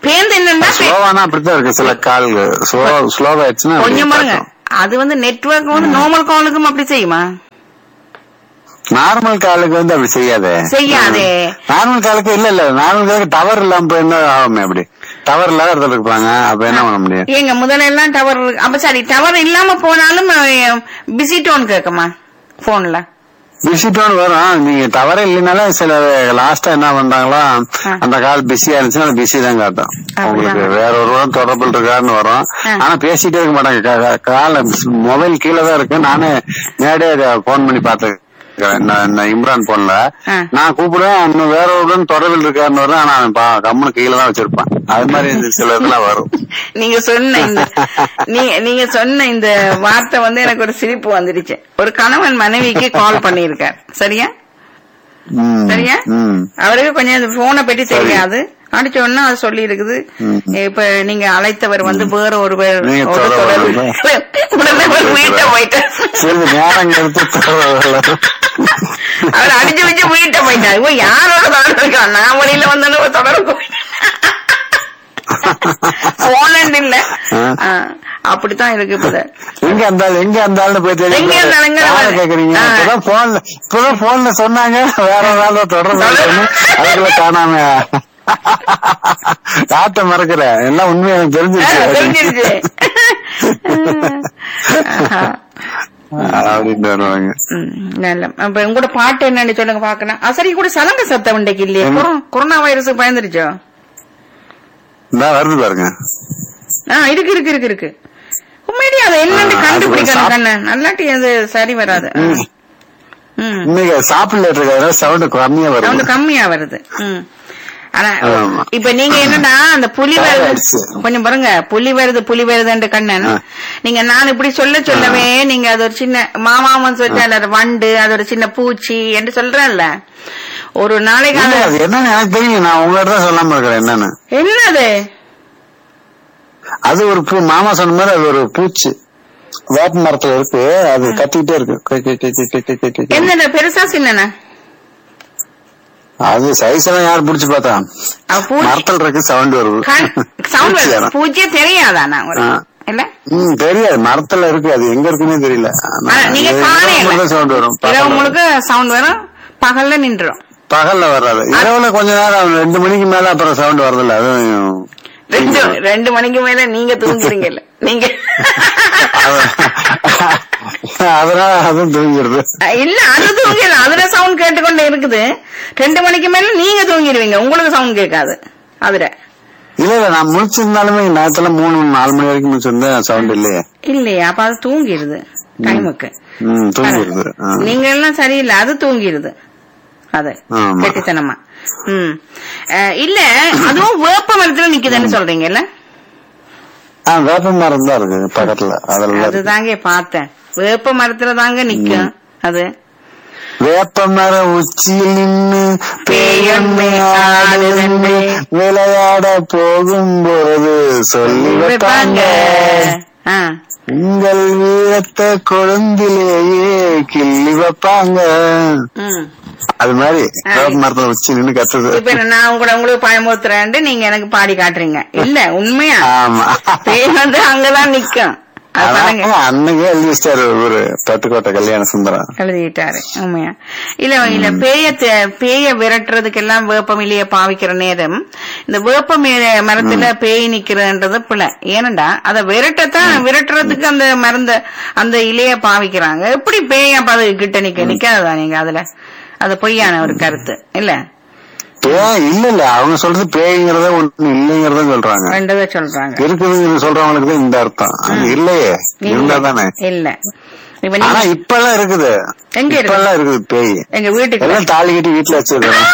பேந்து என்னன்னா பே- ஸ்லோவானா அப்படித்தான் இருக்கு சில கால் ஸ்லோ ஸ்லோவாயிடுச்சுன்னா கொஞ்சம் பாருங்க அது வந்து நெட்வொர்க் வந்து நார்மல் காலுக்கும் அப்படி செய்யுமா நார்மல் காலுக்கு வந்து அப்படி செய்யாதே செய்யாதே. நார்மல் காலுக்கு இல்ல இல்ல நார்மல் காலுக்கு டவர் இல்லாம போய் என்ன ஆகுமே அப்படி டவர் இல்லாத இடத்துல இருப்பாங்க அப்ப என்ன பண்ண முடியும் ஏங்க முதல்ல எல்லாம் டவர் அப்ப சரி டவர் இல்லாம போனாலும் பிசி டோன் கேக்குமா போன்ல பிஸிட்டோன் வரும் நீங்க டவரே இல்லைனாலும் சில லாஸ்டா என்ன பண்றாங்களோ அந்த கால் பிஸியா இருந்துச்சுன்னா அது பிஸி தான் காட்டும் உங்களுக்கு வேற ஒரு தொடர்பு இருக்காருன்னு வரும் ஆனா பேசிட்டே இருக்க மாட்டாங்க கா- கா- கால மொபைல் கீழே தான் இருக்கு நானே நேரே போன் பண்ணி பார்த்தேன் நான் நான் இம்ரான் போன்ல ஆ. நான் கூப்பிடுவேன் இன்னும் வேற ஒரு தொடர்பில் இருக்காருன்னு வரும் ஆனா அவன் பா- கம்முனு கீழே தான் வச்சிருப்பான் அது மாதிரி இந்த சில இதெல்லாம் வரும் நீங்க சொன்ன இந்த நீங்க நீங்க சொன்ன இந்த வார்த்தை வந்து எனக்கு ஒரு சிரிப்பு வந்துடுச்சு ஒரு கணவன் மனைவிக்கு கால் பண்ணியிருக்கார் சரியா ம், சரியா ம். அவருக்கு கொஞ்சம் இந்த போனை பற்றி தெரியாது அடிச்ச உடனே அது சொல்லி இருக்குது இப்ப நீங்க அழைத்தவர் வந்து வேற ஒரு பேர் நீங்க ஒரு தொடர்பு தொடர்பு. உடனே ஒரு வீட்டை போயிட்டார் சிறிது நேரம் எடுத்து தொடர்பு அவர் அடிச்சு வச்சு வீட்டை போயிட்டார் இவன் யாரோட தொடர்பு இருக்கான் நான் வழியில வந்தாலும் ஒரு தொடர்பு போனண்ட் இல்ல ஆ, அப்படித்தான் இருக்கு இப்ப இது. எங்க அந்த ஆள் எங்க அந்த ஆள்னு போய் தெரியும் எங்க அந்த ஆள், எங்க அந்த ஆள்? கேக்குறீங்க ஆ. இப்பதான் போன்ல இப்பதான் போன்ல சொன்னாங்க வேற ஒரு ஆள் தொடர்பு இருக்குன்னு. அதுக்குள்ள காணாம காட்ட மறக்கிற எல்லாம் உண்மை எனக்கு ஆ, தெரிஞ்சிருச்சு தெரிஞ்சிருச்சு ஆஹா. அப்படின்னு வருவாங்க ம், நல்ல அப்ப உங்களோட பாட்டு என்னன்னு சொல்லுங்க பாக்கலாம் சரி கூட சலங்க சத்தம் இன்றைக்கு இல்லையே கொரோனா- கொரோனா வைரஸ் பயந்துருச்சோ இந்த வருது பாருங்க ஆ இருக்கு இருக்கு இருக்கு இருக்கு உண்மையிலேயே அதை என்னன்னு ஆ, அது கண்டுபிடிக்கணும் சாப்- கண்ணு நல்லாட்டி அது சரி வராது ம். ம் இன்னைக்கு சாப்பிடல இருக்க சவுண்ட் கம்மியா வருது சவுண்ட் கம்மியா வருது ம் ஆனா ஆமா. இப்ப நீங்க என்னன்னா அந்த புலி வருது ஆயிடுச்சு. கொஞ்சம் பாருங்க புலி வருது புலி வருதுன்ற கண்ணன் நீங்க நான் இப்படி சொல்ல சொல்லவே நீங்க அது ஒரு சின்ன மாமாமன் சொல்லிட்டு அது வண்டு அது ஒரு சின்ன பூச்சி என்று சொல்றேன்ல ஒரு நாளைக்கு இல்ல, அது அது என்னன்னு எனக்கு தெரியும் நான் உங்கள்ட்ட தான் சொல்லாம இருக்கிறேன் என்னன்னு என்னது அது ஒரு பூ மாமா சொன்ன மாதிரி அது ஒரு பூச்சி வேப்ப மரத்துல இருக்கு அது கத்திக்கிட்டே இருக்கு கை, கை, கை, கை, கை, கை, கை, கை. என்னது பெருசா சின்னனா அது சைஸ் எல்லாம் யார் புடிச்சு பார்த்தா அவ பூச்சி மரத்துல இருக்கு சவுண்ட் வருது சவுண்ட் பூச்சி வருது தானா? பூச்சியே தெரியாதானா உங்களுக்கு ஆ. இல்ல ம் தெரியாது மரத்துல இருக்கு அது எங்க இருக்குன்னே தெரியல ஆனா, நீங்க காலையில சவுண்ட் வரும் இரவு பகல்ல உங்களுக்கு சவுண்ட் வரும் பகல்ல நின்றுடும் பகல்ல வராது இரவுல கொஞ்ச நேரம் ரெண்டு மணிக்கு மேல அப்புறம் சவுண்ட் வருதுல்ல அதுவும் ரெண்டு ரெண்டு மணிக்கு மேல நீங்க தூங்குறீங்கல்ல நீங்க அதனால அதுவும் தூங்கிடுது இல்ல அது தூங்கிடு அதுல சவுண்ட் கேட்டுக்கொண்டு இருக்குது ரெண்டு மணிக்கு மேல நீங்க தூங்கிடுவீங்க உங்களுக்கு சவுண்ட் கேட்காது அதுல இல்ல இல்ல நான் முழிச்சிருந்தாலுமே நேரத்துல மூணு நாலு மணி வரைக்கும் முழிச்சிருந்தா சவுண்ட் இல்லையே இல்லையா அப்ப அது தூங்கிடுது டைமுக்கு ம் தூங்கிடுது ஆ. நீங்க எல்லாம் சரியில்லை அது தூங்கிடுது அது ஆமா. கெட்டித்தனமா ம் அஹ், இல்ல அதுவும் வேப்ப மரத்துல நிக்குதுன்னு சொல்றீங்கல்ல ஆ வேப்ப மரம் தான் இருக்கு பக்கத்துல அதுல தான் இருக்கு. அதுதாங்க பார்த்தேன் வேப்ப மரத்துல தாங்க நிக்கும் அது வேப்ப மர உச்சியில் நின்னு பேயொன்னு ஆடுதுன்னு விளையாட போகும்போது சொல்லி வைப்பாங்க ஆ. உங்கள் வீரத்தை கொழுந்திலேயே கிள்ளி வைப்பாங்க ம். அது மாதிரி வேப்ப மரத்துல உச்சி நின்னு கத்துது இப்ப என்ன நான் உங்களை உங்களுக்கு பயமுறுத்துறேன் நீங்க எனக்கு பாடி காட்டுறீங்க இல்ல உண்மையா ஆமா பேய் வந்து அங்கதான் நிக்கும் அது பாருங்க அதான் அன்னைக்கே எழுதி வச்சிட்டாரு ஒரு பட்டுக்கோட்டை கல்யாண சுந்தரம் எழுதிட்டாரு உண்மையா இல்ல இல்ல பேய த- பேய விரட்டுறதுக்கெல்லாம் வேப்பம் இலைய பாவிக்கிற நேரம் இந்த வேப்ப மர- மரத்துல பேய் நிக்கிறதுன்றது பிள்ளை ஏனண்டா அத விரட்டத்தான் விரட்டுறதுக்கு அந்த மருந்த அந்த இலைய பாவிக்கிறாங்க எப்படி பேய அப்ப அது கிட்ட நிக்க நிக்காதா நீங்க அதுல அது பொய்யான ஒரு கருத்து இல்ல பேய் இல்ல இல்ல அவங்க சொல்றது பேய்ங்கிறத ஒண்ணு இல்லைங்கிறத சொல்றாங்க ரெண்டதை சொல்றாங்க இருக்குதுன்னு சொல்றவங்களுக்கு தான் இந்த அர்த்தம் அது இல்லையே இருந்தா தானே இல்ல இப்ப ஆனா நீங்க இப்பெல்லாம் இருக்குது எங்க இருக்கு? இப்பெல்லாம் இருக்குது பேய் எங்க வீட்டுக்கு எல்லாம் தாலி கட்டி வீட்டுல வச்சிருக்கோம்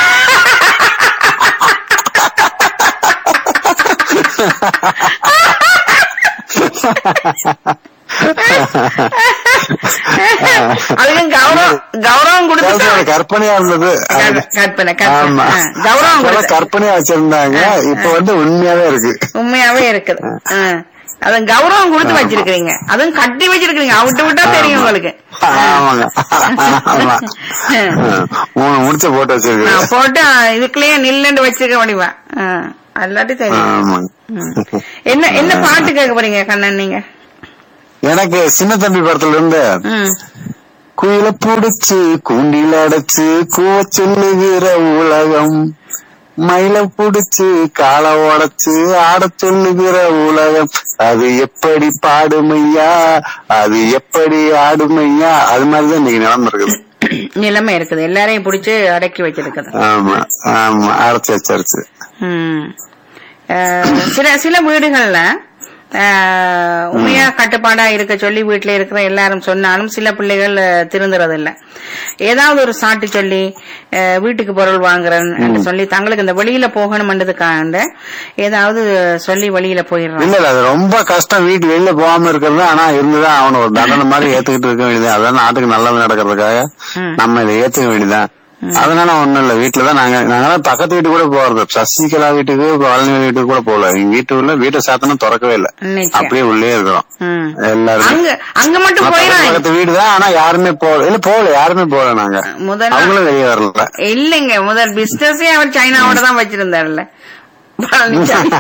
அதுக்கு கௌரவம் கௌரவம் கொடுத்து கற்பனையா இருந்தது அது- கற்பனை கற்பனை ஆமா ஆ, கௌரவம் அப்பெல்லாம் கொடுத்து கற்பனையா வச்சிருந்தாங்க இப்ப வந்து உண்மையாவே இருக்கு உண்மையாவே இருக்குது ஆ. அது கௌரவம் கொடுத்து வச்சிருக்கீங்க அதுவும் கட்டி வச்சிருக்கீங்க அவிட்டு விட்டா தெரியும் உங்களுக்கு ஆமாங்க ஆமா மூணு முடிச்ச போட்டு ஆ, வச்சிருக்கு போட்டு ஆ, இதுக்குள்ளேயே நில்லுன்னு வச்சிருக்க முடியுமா ஆ. அல்லாட்டி தெரியும் ஆமாங்க ம். என்ன என்ன பாட்டு கேட்க போறீங்க கண்ணன் நீங்க எனக்கு சின்ன தம்பி படத்துல இருந்து ம் குயில புடிச்சு கூண்டில அடைச்சு கூவ சொல்லுகிற உலகம் மயில புடிச்சு காலை உடைச்சு ஆட சொல்லுகிற உலகம் அது எப்படி பாடுமையா அது எப்படி ஆடுமையா அது மாதிரிதான் இன்னைக்கு நிலைமை இருக்குது நிலைமை இருக்குது எல்லாரையும் புடிச்சு அடக்கி வச்சிருக்குது ஆமா ஆமா அரைச்சு வச்சரிச்சு ம். அஹ், சில சில வீடுகள்ல அஹ், உண்மையா கட்டுப்பாடா இருக்க சொல்லி வீட்டுல இருக்கிற எல்லாரும் சொன்னாலும் சில பிள்ளைகள் அஹ், திருந்துறது இல்ல ஏதாவது ஒரு சாட்டு சொல்லி அஹ், வீட்டுக்கு பொருள் வாங்குறேன் என்று சொல்லி தங்களுக்கு இந்த வெளியில போகணும்ன்றதுக்காக ஏதாவது சொல்லி வெளியில போயிடுறாங்க இல்ல இல்ல அது ரொம்ப கஷ்டம் வீட்டு வெளியில போகாம இருக்கிறது ஆனா இருந்துதான் அவன ஒரு தண்டனை மாதிரி ஏத்துக்கிட்டு இருக்க வேண்டியது அதான் நாட்டுக்கு நல்லது நடக்கிறதுக்காக ம். நம்ம இதை ஏத்துக்க வேண்டியதுதான் அதனால ஒண்ணும் இல்ல வீட்டுலதான் நாங்க நாங்களாம் பக்கத்து வீட்டுக்கு கூட போறது சசிகலா வீட்டுக்கு பழனி வீட்டுக்கு கூட போகல எங்க வீட்டுக்குள்ள வீட்டை சாத்தனும் திறக்கவே இல்ல நிச்சயம். அப்படியே உள்ளே இருக்கிறோம் ம். எல்லாரும் அங்க அங்க மட்டும் பக்கத்து போயிடாங்க பக்கத்து வீடுதான் ஆனா யாருமே போகல இல்ல போகல யாருமே போகல நாங்க முதல்ல அவங்களும் வெளியே வரல இல்லைங்க முதல் பிசினஸே அவர் சைனாவோட தான் வச்சிருந்தாருல்ல பழனிசாமி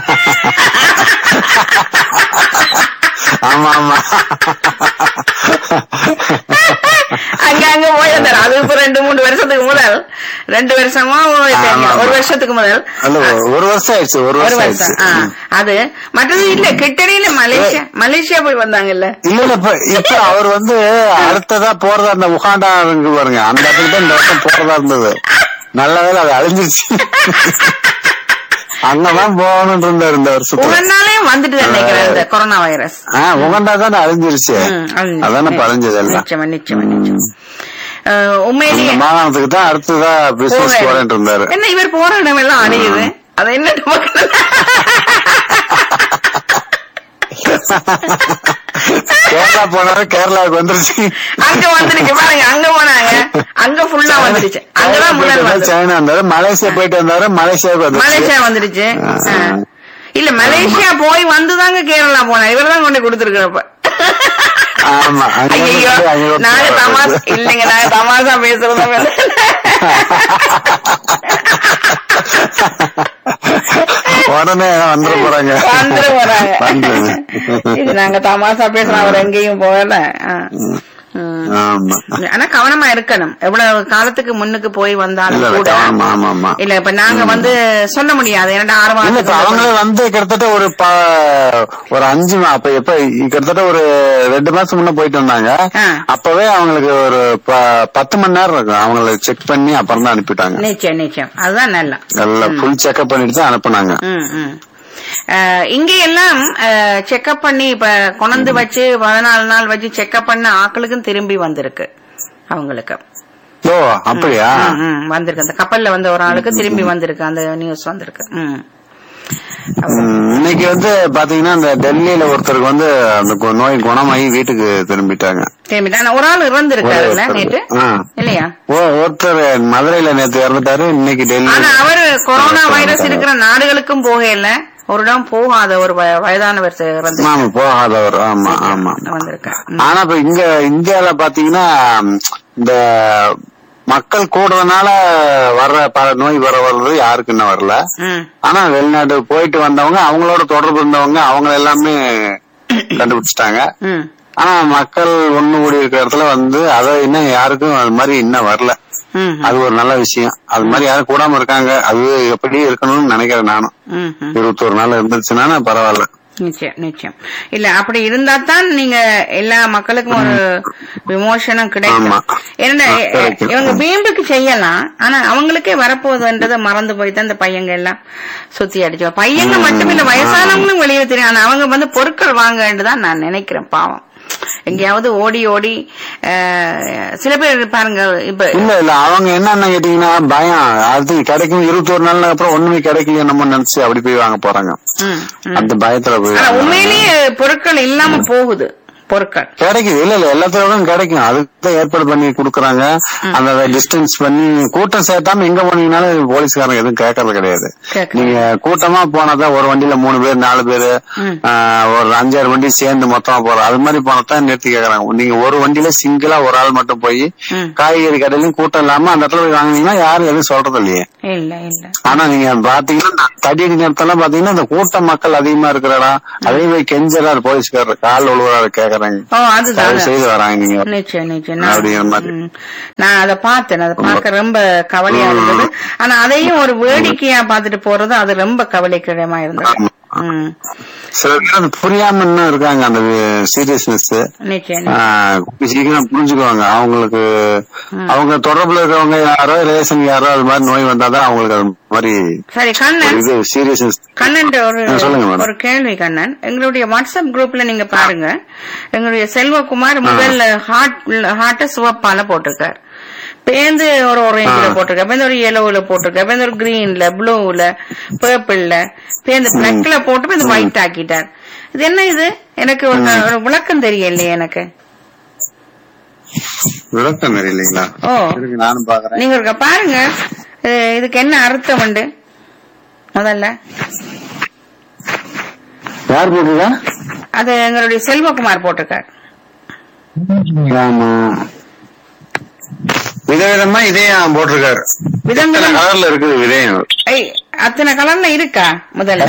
ஆமா ஆமா அங்க அங்க போயிருந்தாரு அது இப்ப ரெண்டு மூணு வருஷத்துக்கு முதல் ரெண்டு வருஷமா ஒரு ஆமா, ஆமா. ஒரு வருஷத்துக்கு முதல் அல்ல ஒரு வருஷம் ஆயிடுச்சு ஒரு ஒரு வருஷம் வருஷம் ஆயிடுச்சு ஆ, அது மற்றது இல்ல கிட்டடியில மலேசியா மலேசியா போய் வந்தாங்கல்ல இல்ல இல்ல இப்ப இப்ப அவர் வந்து அடுத்ததா போறதா இருந்த உகாண்டா இருக்கு பாருங்க அந்த இடத்துக்கு தான் இந்த வருஷம் போறதா இருந்தது நல்ல வேலை அது அழிஞ்சிருச்சு அங்கதான் போகணும்னு இருந்தாரு இந்த வருஷத்துல உகந்தாலே வந்துட்டு நினைக்கிறேன் இந்த கொரோனா வைரஸ் ஆஹ் உகண்டா தானே அழிஞ்சிருச்சு ம், அழிஞ்சிருச்சு. அதானே இப்ப அழிஞ்சது எல்லாம் நிச்சயமா நிச்சயமா நிச்சயம் அஹ், உண்மையிலேயே இந்த மாகாணத்துக்கு தான் அடுத்ததா பிசினஸ் போக- போறேன் இருந்தாரு என்ன இவர் போற இடம் எல்லாம் அடையுது அது என்ன கேரளா போனாரு கேரளாவுக்கு வந்துருச்சு அங்க வந்துருச்சு பாருங்க அங்க போனாங்க அங்க ஃபுல்லா வந்துருச்சு அங்கதான் முதல் வந்து சைனா வந்தாரு மலேசியா போயிட்டு வந்தாரு மலேசியாவுக்கு வந்துருச்சு மலேசியா வந்துருச்சு ஆ. ஆ. இல்ல மலேசியா போய் வந்துதாங்க கேரளா போனா இவர் தான் கொண்டு கொடுத்துருக்கிறப்ப ஆமா அங்க ஐயோ வந்துட்டு அங்க ஒரு நாங்க தமாஸ் இல்லைங்க நாங்க தமாசா பேசுறோம் உடனே வந்துட போறாங்க வந்துட போறாங்க வந்துருங்க. இது நாங்க தமாசா பேசுறோம் அவர் எங்கேயும் போகல ஆ. ம். ஆமா ஆனா கவனமா இருக்கணும் எவ்வளவு காலத்துக்கு முன்னுக்கு போய் வந்தாலும் இல்ல, இல்ல, கூட ஆமா, ஆமா, ஆமா. இல்ல இப்ப நாங்க வந்து சொல்ல முடியாது ஏன்னா ஆறு இல்ல இப்ப மாதத்துக்கு அவங்களே வந்து கிட்டத்தட்ட ஒரு ப- ஒரு அஞ்சு மா- அப்ப எப்ப கிட்டத்தட்ட ஒரு ரெண்டு மாசம் முன்ன போயிட்டு வந்தாங்க ஆ. அப்பவே அவங்களுக்கு ஒரு ப- பத்து மணி நேரம் இருக்கும் அவங்கள செக் பண்ணி அப்புறம் தான் அனுப்பிட்டாங்க நிச்சயம் நிச்சயம் அதுதான் நல்லா எல்லாம் ஃபுல் செக்அப் பண்ணிட்டு தான் அனுப்புனாங்க ம், ம். அஹ், இங்க எல்லாம் செக்அப் பண்ணி இப்ப கொண்டு வச்சு பதினாலு நாள் வச்சு செக்அப் பண்ண ஆட்களுக்கும் திரும்பி வந்திருக்கு அவங்களுக்கு ஓ அப்படியா ம், ம், வந்திருக்கு அந்த கப்பல்ல வந்த ஒரு ஆளுக்கு திரும்பி வந்திருக்கு அந்த நியூஸ் வந்திருக்கு ம். ம், இன்னைக்கு வந்து பாத்தீங்கன்னா இந்த டெல்லியில ஒருத்தருக்கு வந்து அந்த கு- நோய் குணமாகி வீட்டுக்கு திரும்பிட்டாங்க திரும்பிட்டு ஆனா ஒரு ஆள் இறந்திருக்காருல்ல ஒருத்தர். நேற்று ஆ. இல்லையா ஓ ஒருத்தர் மதுரையில நேத்து இறந்துட்டாரு இன்னைக்கு டெல்லி ஆனா அவரு கொரோனா வைரஸ் இருக்கிற நாடுகளுக்கும் போகல ஒரு இடம் போகாத ஒரு வய- வயதானவர் இறந்து ஆமா போகாதவர் ஆமா ஆமா வந்திருக்காரு ஆனா இப்ப இங்க இந்தியால பாத்தீங்கன்னா ம், இந்த மக்கள் கூடுறதுனால வர்ற பல நோய் வர வர்றது யாருக்கு இன்னும் வரல ம் ஆனா வெளிநாட்டு போயிட்டு வந்தவங்க அவங்களோட தொடர்பு இருந்தவங்க அவங்க எல்லாமே கண்டுபிடிச்சிட்டாங்க ம் ஆனா மக்கள் ஒண்ணு கூடி இருக்கிற இடத்துல வந்து அதை இன்னும் யாருக்கும் அது மாதிரி இன்னும் வரல ம் அது ஒரு நல்ல விஷயம் அது மாதிரி யாரும் கூடாம இருக்காங்க அது எப்படி இருக்கணும்னு நினைக்கிறேன் நானும் ம் ம் இருபத்தொரு நாள் இருந்துச்சுன்னா பரவாயில்ல நிச்சயம் நிச்சயம் இல்ல அப்படி இருந்தா தான் நீங்க எல்லா மக்களுக்கும் ஒரு விமோசனம் கிடைக்கும் ஆமா. ஏன்னா ஆ, கிடைக்கும். இவங்க வீம்புக்கு செய்யலாம் ஆனா அவங்களுக்கே வரப்போகுதுன்றதை மறந்து போய் தான் இந்த பையங்க எல்லாம் சுத்தி அடிச்சு பையங்க மட்டும் இல்ல வயசானவங்களும் வெளியே தெரியும் ஆனா அவங்க வந்து பொருட்கள் வாங்கன்னு தான் நான் நினைக்கிறேன் பாவம் எங்கேயாவது ஓடி ஓடி அஹ், சில பேர் பாருங்க இப்ப இல்ல இல்ல அவங்க என்னன்னு கேட்டீங்கன்னா பயம் அது கிடைக்கும் இருபத்தொரு நாள் அப்புறம் ஒண்ணுமே கிடைக்கலையே நம்ம நினைச்சு அப்படி போய் வாங்க போறாங்க ம், ம். அந்த பயத்துல போய் ஆனா வாங்குறாங்க. உண்மையிலேயே பொருட்கள் இல்லாம போகுது பொருட்கள் கிடைக்குது இல்ல இல்ல எல்லாத்தோடும் கிடைக்கும் அதுக்கு தான் ஏற்பாடு பண்ணி கொடுக்குறாங்க அந்த டிஸ்டன்ஸ் பண்ணி கூட்டம் சேர்த்தாம எங்க போனீங்கனாலும் போலீஸ்காரங்க எதுவும் கேட்கறது கிடையாது கேட்கல. நீங்க கூட்டமா போனாதான் ஒரு வண்டியில மூணு பேர் நாலு பேரு ம். ஆஹ், ஒரு அஞ்சாறு வண்டி சேர்ந்து மொத்தமா போறோம் அது மாதிரி போனதான் நிறுத்தி கேக்குறாங்க நீங்க ஒரு வண்டியில சிங்கிளா ஒரு ஆள் மட்டும் போய் ம். காய்கறி கடையிலயும் கூட்டம் இல்லாம அந்த இடத்துல போய் வாங்குனீங்கன்னா யாரும் எதுவும் சொல்றது இல்லையே இல்ல இல்ல ஆனா நீங்க பாத்தீங்கன்னா தடியடி நேரத்தெல்லாம் பாத்தீங்கன்னா இந்த கூட்ட மக்கள் அதிகமா இருக்கிற இடம் அதே மாதிரி கெஞ்சறாரு போலீஸ்காரர் கால் உழுவுறாரு கேக்குறாங்க ஓ அதுதான் தயவு செய்து வராங்க நீங்க நிச்சயம் நிச்சயம் அப்படிங்கிற நான் மாதிரி. ம். நான் அதை பார்த்தேன் அதை பார்க்க ரொம்ப கவலையா இருந்தது ஆனா அதையும் ஒரு வேடிக்கையா பார்த்துட்டு போறது அது ரொம்ப கவலைக்கிடமா இருந்தது ம். சில பேர் அது புரியாம இன்னும் இருக்காங்க அந்த சீரியஸ்னஸ் நிச்சயம் நிச்சயம். சீக்கிரம் புரிஞ்சுக்குவாங்க அவங்களுக்கு அவங்க தொடர்புல இருக்கிறவங்க யாரோ ரிலேஷன் யாரோ அது மாதிரி நோய் வந்தாதான் அவங்களுக்கு அது மாதிரி சரி ஒரு கண்ணன் இது சீரியஸ்னஸ் கண்ணன் ஒரு ஆ, சொல்லுங்க மேடம். ஒரு கேள்வி கண்ணன் எங்களுடைய வாட்ஸ்அப் குரூப்ல நீங்க பாருங்க எங்களுடைய செல்வகுமார் முதல்ல ஹார்ட் ஹார்ட்ட சிவப்பால போட்டிருக்காரு பேந்து ஒரு ஒரேஞ்சில ஆ. போட்டிருக்காரு பேந்து ஒரு yellowல போட்டிருக்காரு பேந்து ஒரு கிரீன்ல ப்ளூல பர்பிள்ல பேந்து பிளாக்ல போட்டு பேந்து ஒயிட் ஆக்கிட்டார் இது என்ன இது எனக்கு ஒரு ஒரு விளக்கம் தெரியலையே எனக்கு விளக்கம் இல்லைங்களா ஓ இருக்கு, நானும் பாக்குறேன் நீங்க ஒருக்கா பாருங்க இது- இதுக்கு என்ன அர்த்தம் உண்டு முதல்ல யார் போட்டுருக்கா அது எங்களுடைய செல்வகுமார் போட்டிருக்காரு ஆமா விதவிதமா இதயம் போட்டிருக்காரு விதம் விதம் கலர்ல இருக்குது விதயம் ஐய், அத்தனை கலர்ல இருக்கா முதல்ல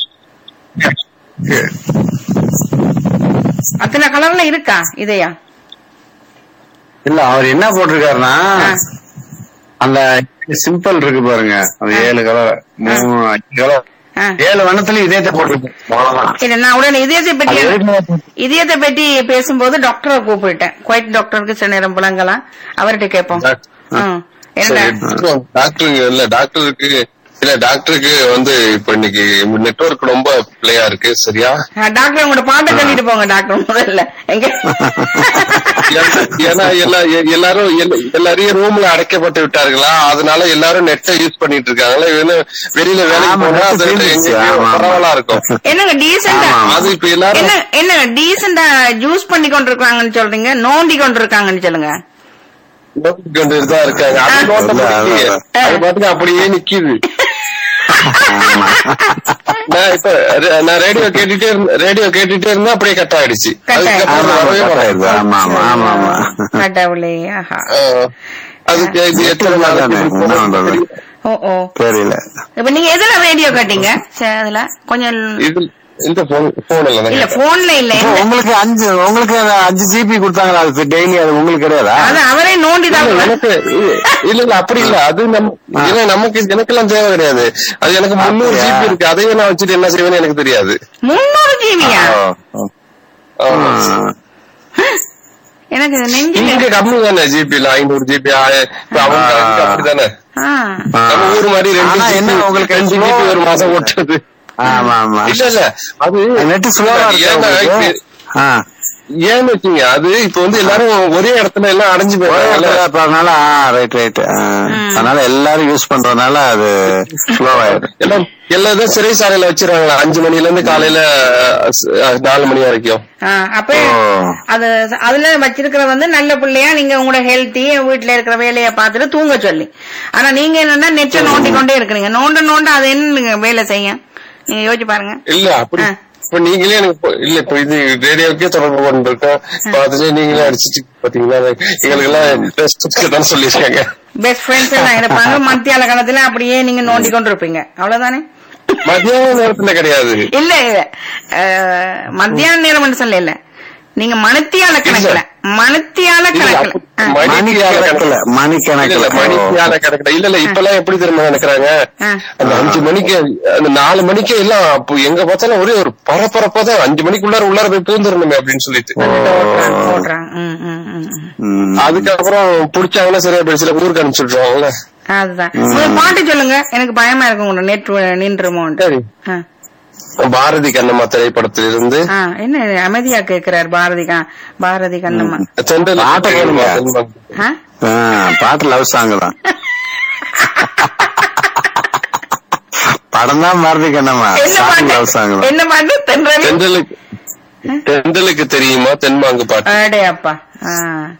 அத்தனை கலர்ல இருக்கா இதையா இல்ல அவர் என்ன போட்டிருக்காருன்னா ஆ. அந்த சிம்பிள் இருக்கு பாருங்க அந்த ஏழு கலர் மூணு அஞ்சு கலர் ஆ. ஏழு வண்ணத்துல இதயத்தை போட்டிருக்கேன் அவ்வளவுதான் இல்ல நான் உடனே இதயத்தை பற்றி அது எதுக்கு இதயத்தை பற்றி பேசும்போது டாக்டரை கூப்பிட்டேன் குவைட் டாக்டருக்கு சில நேரம் புலங்கலாம் அவர்கிட்ட கேட்போம் ம். என்னடா சரி, டாக்டருங்க இல்ல டாக்டருக்கு இல்ல டாக்டருக்கு வந்து இப்ப இன்னைக்கு நெட்வொர்க் ரொம்ப பிள்ளையா இருக்கு சரியா ஆ, டாக்டர் உங்களோட பாட்டை கட்டிட்டு போங்க டாக்டர் முதல்ல எங்க ஏன்னா- ஏன்னா எல்லா எ- எல்லாரும் எல்லா- எல்லாரையும் ரூம்ல அடைக்கப்பட்டு விட்டார்களா அதனால எல்லாரும் நெட்டை யூஸ் பண்ணிட்டு இருக்காங்களா இவனு வெளியில வேலைக்கு ஆமா, போனா net அது தீர்ந்துச்சு. எங்கேயோ ஆமா, ஆமா. பரவலா இருக்கும் என்னங்க டீசெண்டா ஆமா. அது இப்ப எல்லாரும் என்ன என்ன டீசெண்டா ஜூஸ் பண்ணி கொண்டிருக்காங்கன்னு சொல்றீங்க நோண்டி கொண்டிருக்காங்கன்னு சொல்லுங்க கொண்டு தான் இருக்காங்க அது நோட்ட இல்ல, முடியலையே. அதான். அது பாட்டுக்கு அப்படியே நிக்குது நான் இப்ப re- நான் ரேடியோ கேட்டுட்டே இருந்த ரேடியோ கேட்டுட்டே இருந்தா அப்படியே கட் ஆயிடுச்சு Cut ஆயிடுச்சு. அதுக்கப்புறம் ஆமா, வரவே ஆமா, வராது. ஆமா ஆமா ஆமா ஆமா கடவுளே ஆஹா ஆ. அதுக்கு இது எத்தனை நாளைக்கு தானே, இப்படி என்ன போகும்னு பண்றது? தெரியல. ஓ ஓ தெரியல இப்ப நீங்க எதுல ரேடியோ கட்டிங்க சரி, அதுல கொஞ்சம் இது இந்த போன் போன்ல இல்ல தான் போன்ல இல்ல இப்போ இந்த- உங்களுக்கு அஞ்சு உங்களுக்கு அது அஞ்சு ஜிபி கொடுத்தாங்களா அது டெய்லி அது உங்களுக்கு கிடையாதா அது அவரே நோண்டி தான் இல்ல, எனக்கு இல்ல இல்ல இல்ல அப்படி இல்ல அது நம்ம ஏன்னா நமக்கு எனக்கெல்லாம் தேவை கிடையாது அது எனக்கு முன்னூறு அப்படியா? ஜிபி இருக்கு அதையே நான் வச்சுட்டு என்ன செய்வேன்னு எனக்கு தெரியாது முன்னூறு ஜிபியா ஓ, ஓ. ஆமா. ஆ. எனக்கு இது நெஞ்சில இங்க கம்மி தானே ஜிபி ஐநூறு ஜிபி அவங்க அங்க அப்படிதானே ஆ. நம்ம ஊர் மாதிரி ரெண்டு ஆனா GB என்ன உங்களுக்கு ரெண்டு slow ஜிபி ஒரு மாசம் ஓட்டுறது ஆமா ஆமா இல்ல இல்ல அது நெட் ஸ்லோவா ஏன்னா இருக்கு இப்ப- ஆ. ஏன்னு வச்சுங்க அது இப்ப வந்து எல்லாரும் ஒரே இடத்துல எல்லாம் அடைஞ்சு ஒரே போயிடுறாங்கல்ல இடத்துல இருப்பதனால ரைட் ரைட் அதனால எல்லாரும் யூஸ் பண்றதுனால அது ஸ்லோ ஆயிடும் எல்லாம் எல்லா இதையும் சிறைசாலையில வச்சிருக்காங்களா அஞ்சு மணில இருந்து காலையில அஹ், நாலு மணி வரைக்கும் ஆ, அப்ப ஓ. அது அதுல வச்சிருக்கிற வந்து நல்ல பிள்ளையா நீங்க உங்களோட ஹெல்த்தி வீட்டுல இருக்கிற வேலையை பார்த்துட்டு தூங்க சொல்லி ஆனா நீங்க என்னன்னா நெச்ச நோண்டி கொண்டே இருக்கிறீங்க நோண்ட நோண்ட அது என்ன வேலை செய்யும் நீங்க யோசிச்சு பாருங்க இல்ல அப்படி ஆ. இப்ப நீங்களே எனக்கு இப்போ- இல்ல இப்ப இது ரேடியோக்கே தொடர்பு கொண்டிருக்கோம் இப்ப அதுல நீங்களே அடிச்சிட்டு பாத்தீங்களா எங்களுக்கு எல்லாம் ரெஸ்ட் தான் சொல்லிருக்காங்க பெஸ்ட் ஃப்ரெண்ட்ஸ் எல்லாம் இருப்பாங்க மத்தியால காலத்துல அப்படியே நீங்க நோண்டி கொண்டு இருப்பீங்க அவ்வளவுதானே மதியான நேரத்துல கிடையாது இல்ல இல்ல அஹ், மத்தியான நேரம் சொல்ல இல்ல நீங்க மணித்தியால கணக்குல மணித்தியால இல்ல, கணக்குல அப்ப- ஆ. மணி- மணிக்கணக்கில் இல்ல மணிக்கணக்கில் இல்ல மணிக்கால கணக்குல இல்ல இல்ல இப்ப எல்லாம் எப்படி தெரியுமா நினைக்கிறாங்க ஆ. அந்த அஞ்சு மணிக்கு அந்த நாலு மணிக்கு எல்லாம் அப்போ எங்க பார்த்தாலும் ஒரே ஒரு பரபரப்பா தான் அஞ்சு மணிக்குள்ளார உள்ளார போய் பூந்துடணுமே அப்படின்னு சொல்லிட்டு ஓடுறாங்க ஓடுறாங்க ம், ம், ம், ம். ம். அதுக்கப்புறம் புடிச்சாங்கன்னா சரியா போயிடுச்சு ஊருக்கு அனுப்பிச்சுடுவாங்கல்ல அதுதான் ஒரு பாட்டு சொல்லுங்க எனக்கு பயமா இருக்கும் உங்களோட நெட் நின்றுமோன்ட்டு சரி ஆ. பாரதி கண்ணம்மா திரைப்படத்திலிருந்து ஆ, என்ன அமைதியா கேக்குறாரு பாரதி கா- பாரதி கண்ணம்மா தென்றல் பாட்டை கேளுங்க. ஆ? ஆ, பாட்டு லவ் சாங் தான் படம் தான் பாரதி கண்ணம்மா என்ன சாங் பாட்டு லவ் சாங் தான் என்ன பாட்டு தென்றல் தென்றலுக்கு தெண்டலுக்கு தெரியுமா தென்மாங்கு பாட்டு அடே அப்பா ஆ.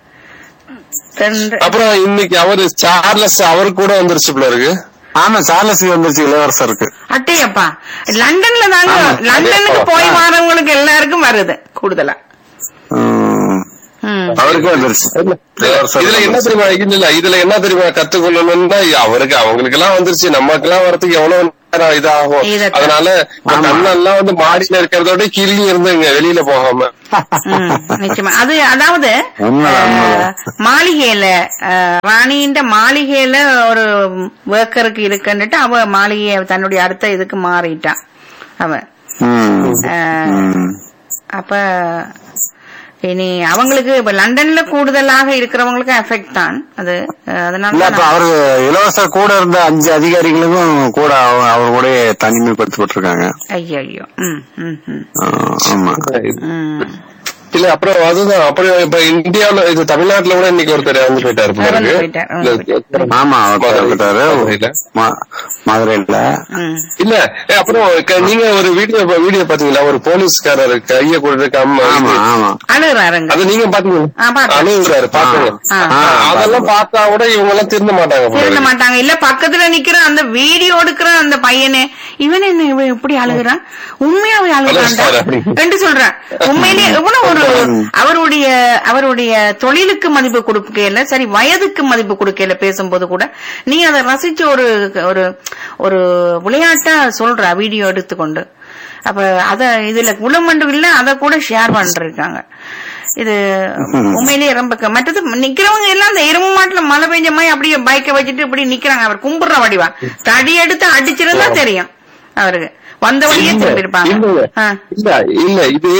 தென்று- அப்புறம் இன்னைக்கு அவரு சார்லஸ் அவரு கூட வந்துருச்சு போல இருக்கு ஆமா சார்லஸுக்கு வந்துருச்சு இளவரசருக்கு அட்டையப்பா லண்டன்ல தாங்க ஆமா. லண்டனுக்கு போய் வரவங்களுக்கு எல்லாருக்கும் வருது கூடுதலா ம். ம். அவருக்கே வந்துருச்சு இளவரசருக்கு இதுல என்ன வந்துருச்சு. தெரியுமா இல்ல இல்ல இதுல என்ன தெரியுமா கத்துக்கொள்ளணும்னா அவருக்கு அவங்களுக்கு எல்லாம் வந்துருச்சு நமக்கு எல்லாம் வரதுக்கு எவ்வளவு நேரம் இதாகும் இதத்தான். அதனால இப்ப ஆமா. கண்ணெல்லாம் வந்து மாடியில இருக்கிறதோட கீழே இருந்துங்க வெளியில போகாம ம், நிச்சயமா அது அதாவது உண்மைதான், அஹ், உண்மைதான். மாளிகையில அஹ், ராணியின் மாளிகையில ஒரு ஒர்க்கருக்கு இருக்குன்னுட்டு அவ மாளிகைய தன்னுடைய அடுத்த இதுக்கு மாறிட்டான் அவன் ம். அஹ், ம். அப்ப இனி அவங்களுக்கு இப்ப லண்டன்ல கூடுதலாக இருக்கிறவங்களுக்கு எஃபெக்ட் தான் அது அஹ், அதனால இல்ல தான் அப்ப அவரு இளவரசர் கூட இருந்த அஞ்சு அதிகாரிகளுக்கும் கூட அவ- அவர் கூட தனிமைப்படுத்தப்பட்டிருக்காங்க ஐயோ ஐயோ ம் ம் ம் ஆ, ஆமா ம் இல்ல அப்புறம் அதுதான் அப்புறம் இப்ப இந்தியாவுல இது தமிழ்நாட்டுல கூட இன்னைக்கு ஒருத்தர் இறந்து போயிட்டாரு போல இறந்து இருக்கு. போயிட்டார், இறந்து இல்ல, ஆமா அவர் மதுரை- இறந்துட்டாரு. மதுரையில. ம- மதுரையில ம் இல்ல ஏ, அப்புறம் க- நீங்க ஒரு வீடியோ வீடியோ பாத்தீங்களா ஒரு போலீஸ்காரர் கைய கொடுக்காம ஆமா ஆமா அழுகுறாருங்க அது நீங்க பாத்தீங்க ஆ, பார்த்தேன். அழுகுறாரு பாத்துங்க ஆ. ஆ, அதெல்லாம் பார்த்தா கூட இவங்க எல்லாம் திருந்த மாட்டாங்க போல திருந்த இருக்கு. மாட்டாங்க இல்ல பக்கத்துல நிக்கிற அந்த வீடியோ எடுக்கிற அந்த பையனே இவன் என்ன இவன் இப்படி அழுகுறான் உண்மையாவே அழுகுறான்டா அழுகுறாரு அப்படி. என்று சொல்றேன் உண்மையிலேயே எவ்வளவு ஒரு அவருடைய அவருடைய தொழிலுக்கு மதிப்பு கொடுக்கல சரி வயதுக்கு மதிப்பு கொடுக்கல பேசும்போது கூட நீ அதை ரசிச்சு ஒரு ஒரு ஒரு விளையாட்டா சொல்ற வீடியோ எடுத்துக்கொண்டு அப்ப அத இதுல குளமண்டு இல்ல அத கூட ஷேர் பண்றாங்க இது உண்மையிலேயே ரொம்ப க- மற்றது நிக்கிறவங்க எல்லாம் அந்த எரும மாட்டுல மழை பெஞ்ச மாதிரி அப்படியே பைக்கை வச்சுட்டு இப்படி நிக்கிறாங்க அவர் கும்பிடுற வடிவா தடி எடுத்து அடிச்சிருந்தா தெரியும் அவருக்கு வந்த வழியே இல்ல, திரும்பி இருப்பாங்க இல்ல, ஆ. இல்ல இல்ல இது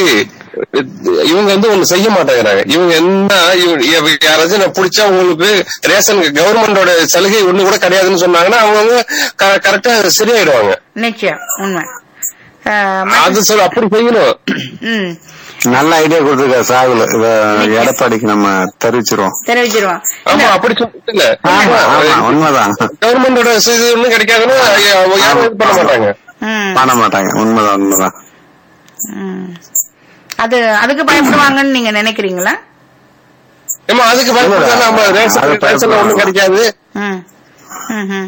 இவங்க வந்து ஒண்ணு செய்ய மாட்டேங்கிறாங்க இவங்க என்ன இவங்க- இவ- யாராச்சும் நான் பிடிச்சா உங்களுக்கு ரேஷன் கவர்மெண்டோட சலுகை ஒண்ணு கூட கிடையாதுன்னு சொன்னாங்கன்னா அவங்க கரெக்டா சரியாயிடுவாங்க நிச்சயம் உண்மை ஆ, ம- அது சொல்ல அப்படி செய்யணும் ம் நல்ல ஐடியா கொடுத்துருக்காரு சாகுல இத எடப்பாடிக்கு நம்ம தெரிவிச்சிருவோம் தெரிவிச்சிருவோம் ஆமா அப்படி சொல்லிட்டு இல்ல ஆமா ஆமா உண்மைதான் கவர்மெண்டோட இது ஒண்ணும் கிடைக்காதுன்னா யாரும் இது பண்ண மாட்டாங்க ம், பண்ண மாட்டாங்க உண்மைதான் உண்மைதான் ம். அது அதுக்கு பயப்படுவாங்கன்னு நீங்க நினைக்கிறீங்களா ஏமா அதுக்கு பயப்படுறா நம்ம ரேஷன் அது ரேஷன்ல ஒண்ணும் கிடைக்காது ம் ம், ம்.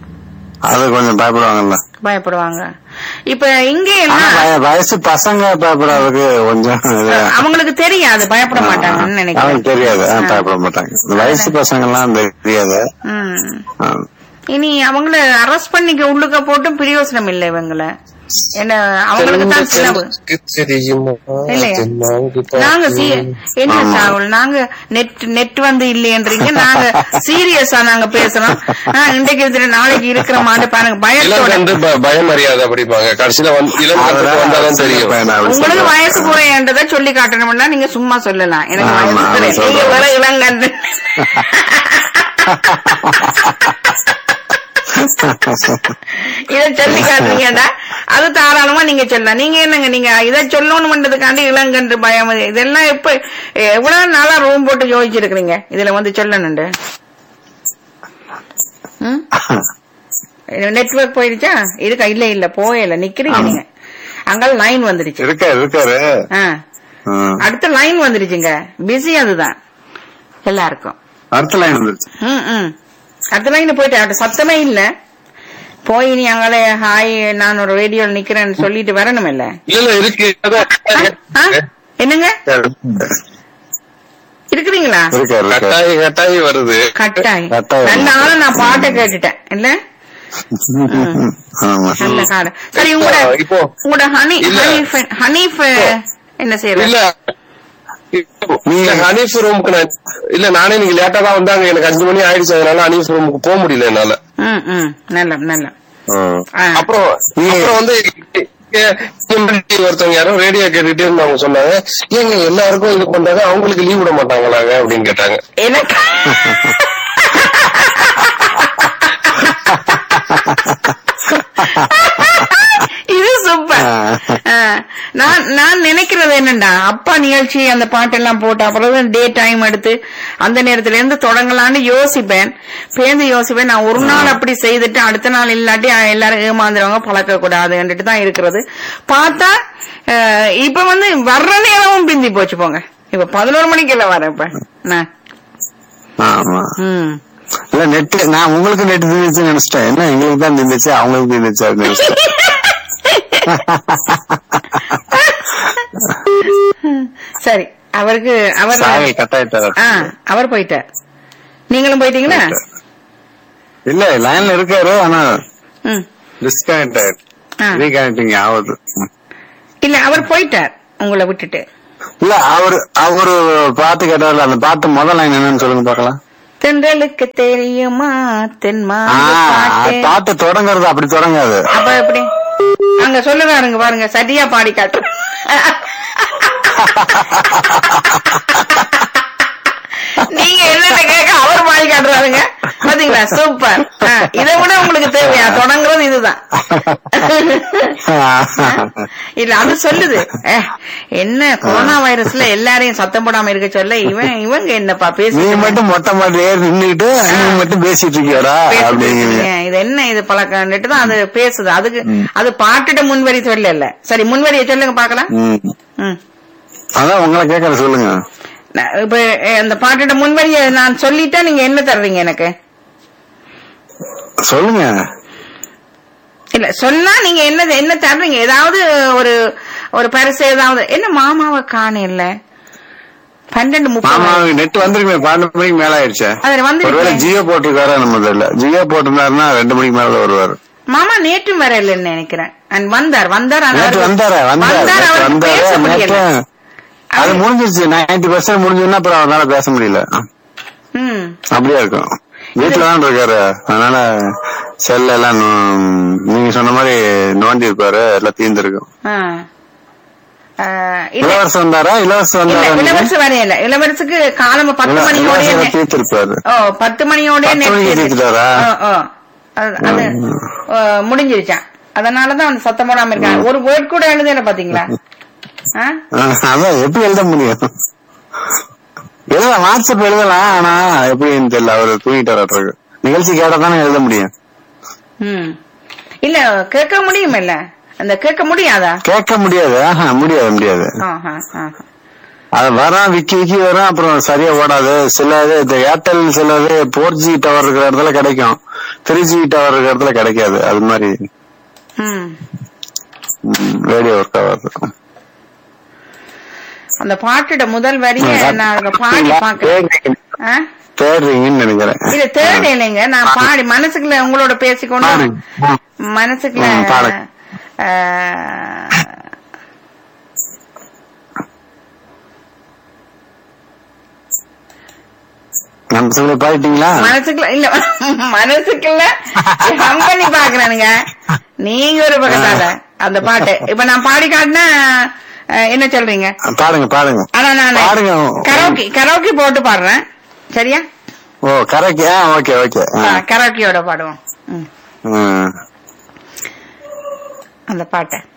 அது கொஞ்சம் பயப்படுவாங்கல்ல பயப்படுவாங்க இப்ப இங்க ஆனா என்ன வய- வயசு பசங்க பயப்படுறதுக்கு கொஞ்சம் இது- அவங்களுக்கு தெரியாது பயப்பட மாட்டாங்கன்னு நினைக்கிறேன் அவனுக்கு தெரியாது ஆ, பயப்பட மாட்டாங்க இந்த வயசு பசங்க எல்லாம் தெரியாது ம். ஆ. இனி அவங்கள அரெஸ்ட் பண்ணிக்க உள்ளுக்க போட்டும் பிரயோசனம் இல்லை இவங்கள என்ன அவங்களுக்கு தான் செலவு தெரியுமா இல்லையா தென்னாங்கு நாங்க பாட்டு. சீ- என்ன சாகுல் நாங்க நெட் நெட் வந்து இல்லையன்றீங்க நாங்க சீரியஸா நாங்க பேசுறோம் ஆ, இன்றைக்கு இருக்கிற நாளைக்கு இருக்கிற மாட்டு பாருங்க இளம் பயத்தோட கண்டு ப- பயம் அறியாத அப்படிப்பாங்க கடைசியில வந்து இளம் கண்டு அதெல்லாம் வந்தாதான் சின்ன தெரியும் பையனா அப்படி உங்களுக்கு சொல்லுவாங்க. வயசு குறையன்றதை சொல்லி காட்டணும்னா நீங்க சும்மா சொல்லலாம் எனக்கு ஆமா, வயசு ஆமா, குறை. நீங்க சொல்றேன். வேற இளங்கன்று இத சொல்லி காட்டுறீங்கடா அது தாராளமா நீங்க சொல்லலாம் நீங்க என்னங்க நீங்க இத சொல்லணும்ன்றதுக்காண்டி இளங்கன்று பயம் இது. இதெல்லாம் எப்ப எவ்வளவு நாளா ரூம் போட்டு யோசிச்சிருக்கீங்க இதுல வந்து சொல்லணுண்டு நெட்வொர்க் போயிடுச்சா இருக்கா இல்ல இல்ல போயல நிக்கிறீங்க ஆமா. நீங்க அங்க லைன் வந்துடுச்சு இருக்காரு இருக்காரு ஆ. ம். அடுத்த லைன் வந்துடுச்சுங்க பிஸி அதுதான் எல்லாருக்கும் அடுத்த லைன் வந்துருச்சு ம் ம் அடுத்த லைன் போயிட்டு அவட்ட சத்தமே இல்ல போய் நீ அங்களே ஹாய் நான் ஒரு ரேடியோல நிக்கிறேன்னு சொல்லிட்டு வரணும் இல்ல இல்ல இல்ல இருக்கு அதான். என்னங்க இருக்கிறீங்களா இருக்காரு இருக்காரு கட்டாயி கட்டாயி வருது கட்டாய் கட்டாயம். நல்ல ஆள நான் பாட்டை கேட்டுட்டேன் இல்ல ஆமா நல்ல காடு சரி உங்களோட இப்போ உங்களோட ஹனி இல்ல. ஹனீஃப் ஹனீஃப் என்ன செய்யற இல்ல இல்ல ஹனீஃப் ரூமுக்கு நான் இல்ல நானே நீங்க லேட்டா தான் வந்தாங்க எனக்கு அஞ்சு மணி ஆயிடுச்சு அதனால ஹனீஃப் ரூமுக்கு போக முடியல என்னால ம் ம் நல்ல நல்ல ம். ஆ. அப்புறம் நீ- அப்புறம் வந்து இங்க முன்னாடி ஒருத்தவங்க யாரோ ரேடியோ கேட்டுட்டே இருந்தவங்க சொன்னாங்க ஏங்க எல்லாருக்கும் இது பண்றாங்க அவங்களுக்கு லீவ் விட மாட்டாங்களாங்க அப்படின்னு கேட்டாங்க எனக்கு இது சூப்பர் ஆ, நான் நான் நினைக்கிறது என்னண்டா அப்பா நிகழ்ச்சி அந்த பாட்டெல்லாம் போட்ட அப்புறம் டே டைம் எடுத்து அந்த நேரத்துல இருந்து தொடங்கலாம்னு யோசிப்பேன் பேருந்து யோசிப்பேன் நான் ஒரு நாள் அப்படி செய்துட்டு அடுத்த நாள் இல்லாட்டி அஹ், எல்லாரும் ஏமாந்துருவாங்க பழக்க கூடாதுன்னுட்டு தான் இருக்கிறது பார்த்தா அஹ், இப்ப வந்து வர்ற நேரமும் பிந்தி போச்சு போங்க இப்ப பதினோரு மணிக்கு எல்லாம் வரேன் இப்ப நான். ஆமா ம் இல்ல நெட் நான் உங்களுக்கு நெட் தீர்ந்துச்சு நினைச்சிட்டேன் என்ன எங்களுக்கு தான் தீர்ந்துச்சு அவங்களுக்கு தீர்ந்துச்சு அப்படின்னு நினைச்சிட்டேன் சரி அவருக்கு அவர் சாகை கட்டாயிட்டாரு ஆ அவர் போயிட்டார் நீங்களும் போயிட்டீங்களா இல்ல லைன்ல இருக்காரு ஆனா ம் டிஸ்கனெக்ட் ஆயிட்டு ஆ. ரீகனெக்டிங் ஆகுது ம். இல்ல அவர் போயிட்டார் உங்களை விட்டுட்டு இல்ல அவரு அவரு பாட்டு கேட்டார்ல அந்த பாட்டு முதல் லைன் என்னன்னு சொல்லுங்க பாக்கலாம் தென்றலுக்கு தெரியுமா தென்மா பாட்டு பாட்டு தொடங்குறது அப்படி தொடங்காது அப்ப எப்படி அங்க சொல்லுறாருங்க பாருங்க சரியா பாடி காட்டு நீங்க என்னென்ன கேட்க அவர் பாடி காட்டுறாருங்க பாத்தீங்களா சூப்பர் இதை விட உங்களுக்கு தேவையா தொடங்குறது இதுதான் இல்ல அது சொல்லுது அஹ், என்ன கொரோனா வைரஸ்ல எல்லாரையும் சத்தம் போடாம இருக்க சொல்ல இவன் இவங்க என்னப்பா நீ பேசி மட்டும் மொட்டை மாடி ஏறி நின்னுட்டு நீ மட்டும் பேசிட்டு இருக்கியாடா அப்படிங்கிறீங்க இது என்ன இது பழக்கம்னுட்டு தான் அது பேசுது அதுக்கு அது பாட்டுட்ட முன்வரி சொல்லல சரி முன்வரியை சொல்லுங்க பாக்கலாம் ம். ம். அதான் உங்களை கேட்கற சொல்லுங்க நான் இப்ப அஹ், அந்த பாட்டுட்ட முன்வரிய நான் சொல்லிட்டா நீங்க என்ன தர்றீங்க எனக்கு சொல்லுங்க இல்ல சொன்னா நீங்க என்ன என்ன தர்றீங்க ஏதாவது ஒரு ஒரு பரிசு ஏதாவது என்ன மாமாவை காண இல்ல பன்னெண்டு முப்பது மாமா நெட் வந்திருக்குமே பன்னெண்டு மணிக்கு மேல ஆயிடுச்சே அதுல வந்துருக்கேன். ஒருவேளை ஜியோ போட்டிருக்காரா நம்ம தெரியல ஜியோ போட்டிருந்தாருன்னா ரெண்டு மணிக்கு மேல தான் வருவாரு மாமா நேற்றும் வர இல்லைன்னு நினைக்கிறேன் And வந்தார் வந்தார் ஆனா நேற்று அவரு- வந்தாரு வந்தாரு வந்தார், நேற்று அவருக்கு பேச வந்தாரு முடியல நேற்று அது முடிஞ்சிருச்சு நைன்டி பர்சன்ட் முடிஞ்சதுன்னா அப்புறம் அவரால பேச முடியல ம் அப்படியே இருக்கும் வீட்டுல தான் இருக்காரு அதனால செல்ல எல்லாம் நோ- நீங்க சொன்ன மாதிரி நோண்டி இருப்பாரு எல்லாம் தீர்ந்துருக்கும் ஆ. ஆ, இல்ல இளவரசர் வந்தாரா இளவரசர் இல்ல வந்தாரா இளவரசு வரையில இளவரசுக்கு காலம் பத்து இள- மணியோட இளவரசர் தீர்த்திருப்பாரு ஓ பத்து மணியோட பத்து மணிக்கு தீர்த்துட்டாரா? அது அது, ஓ, முடிஞ்சிருச்சான் அதனாலதான் அவன் சத்தம் போடாம இருக்கான் ஒரு வேர்ட் கூட எழுதல பாத்தீங்களா ஆ? ஆஹ், அதான் எப்படி எழுத முடியும் எழுதலாம் வாட்ஸ்அப் எழுதலாம் ஆனா எப்படின்னு தெரியல அவரு தூங்கிட்டாரு நிகழ்ச்சி கேட்டா தானே எழுத முடியும் ம் இல்ல கேட்க முடியுமில்ல அந்த கேட்க முடியாதா கேட்க முடியாது ஆஹா, முடியாது முடியாது ஆஹா, ஆஹா. அது வரும் விக்கி விக்கி வரும் அப்புறம் சரியா ஓடாது சில இது இந்த ஏர்டெல் சிலது போர் ஜி டவர் இருக்கிற இடத்துல கிடைக்கும் த்ரீ ஜி டவர் இருக்கிற இடத்துல கிடைக்காது அது மாதிரி ம் ரேடியோ ஒர்க் ஆகாது அந்த பாட்டோட முதல் வரிய நான் அதுல பாடி பாக்குறேன் ஆ? தேடுறீங்கன்னு நினைக்கிறேன் இல்ல தேர்ட் இல்லைங்க நான் பாடி மனசுக்குள்ள உங்களோட பேசிக்கொண்டு பாடுங்க. ம். மனசுக்குள்ள ம், பாடுங்க. ஆ, நம்ம சொல்லி பாடிட்டீங்களா மனசுக்குள்ள இல்ல மனசுக்குள்ள ஹம் பண்ணி பாக்குறேனுங்க நீங்க ஒரு பக்கத்தால அந்த பாட்டு இப்ப நான் பாடி காட்டினா அஹ், என்ன சொல்றீங்க பாடுங்க பாடுங்க ஆனா நான் பாடுங்க. கரோக்கி கரோக்கி போட்டு பாடுறேன் சரியா ஓ கரெக்ட் ஆ ஓகே ஓகே கரோக்கியோட பாடுவோம் ம், அந்த பாட்டை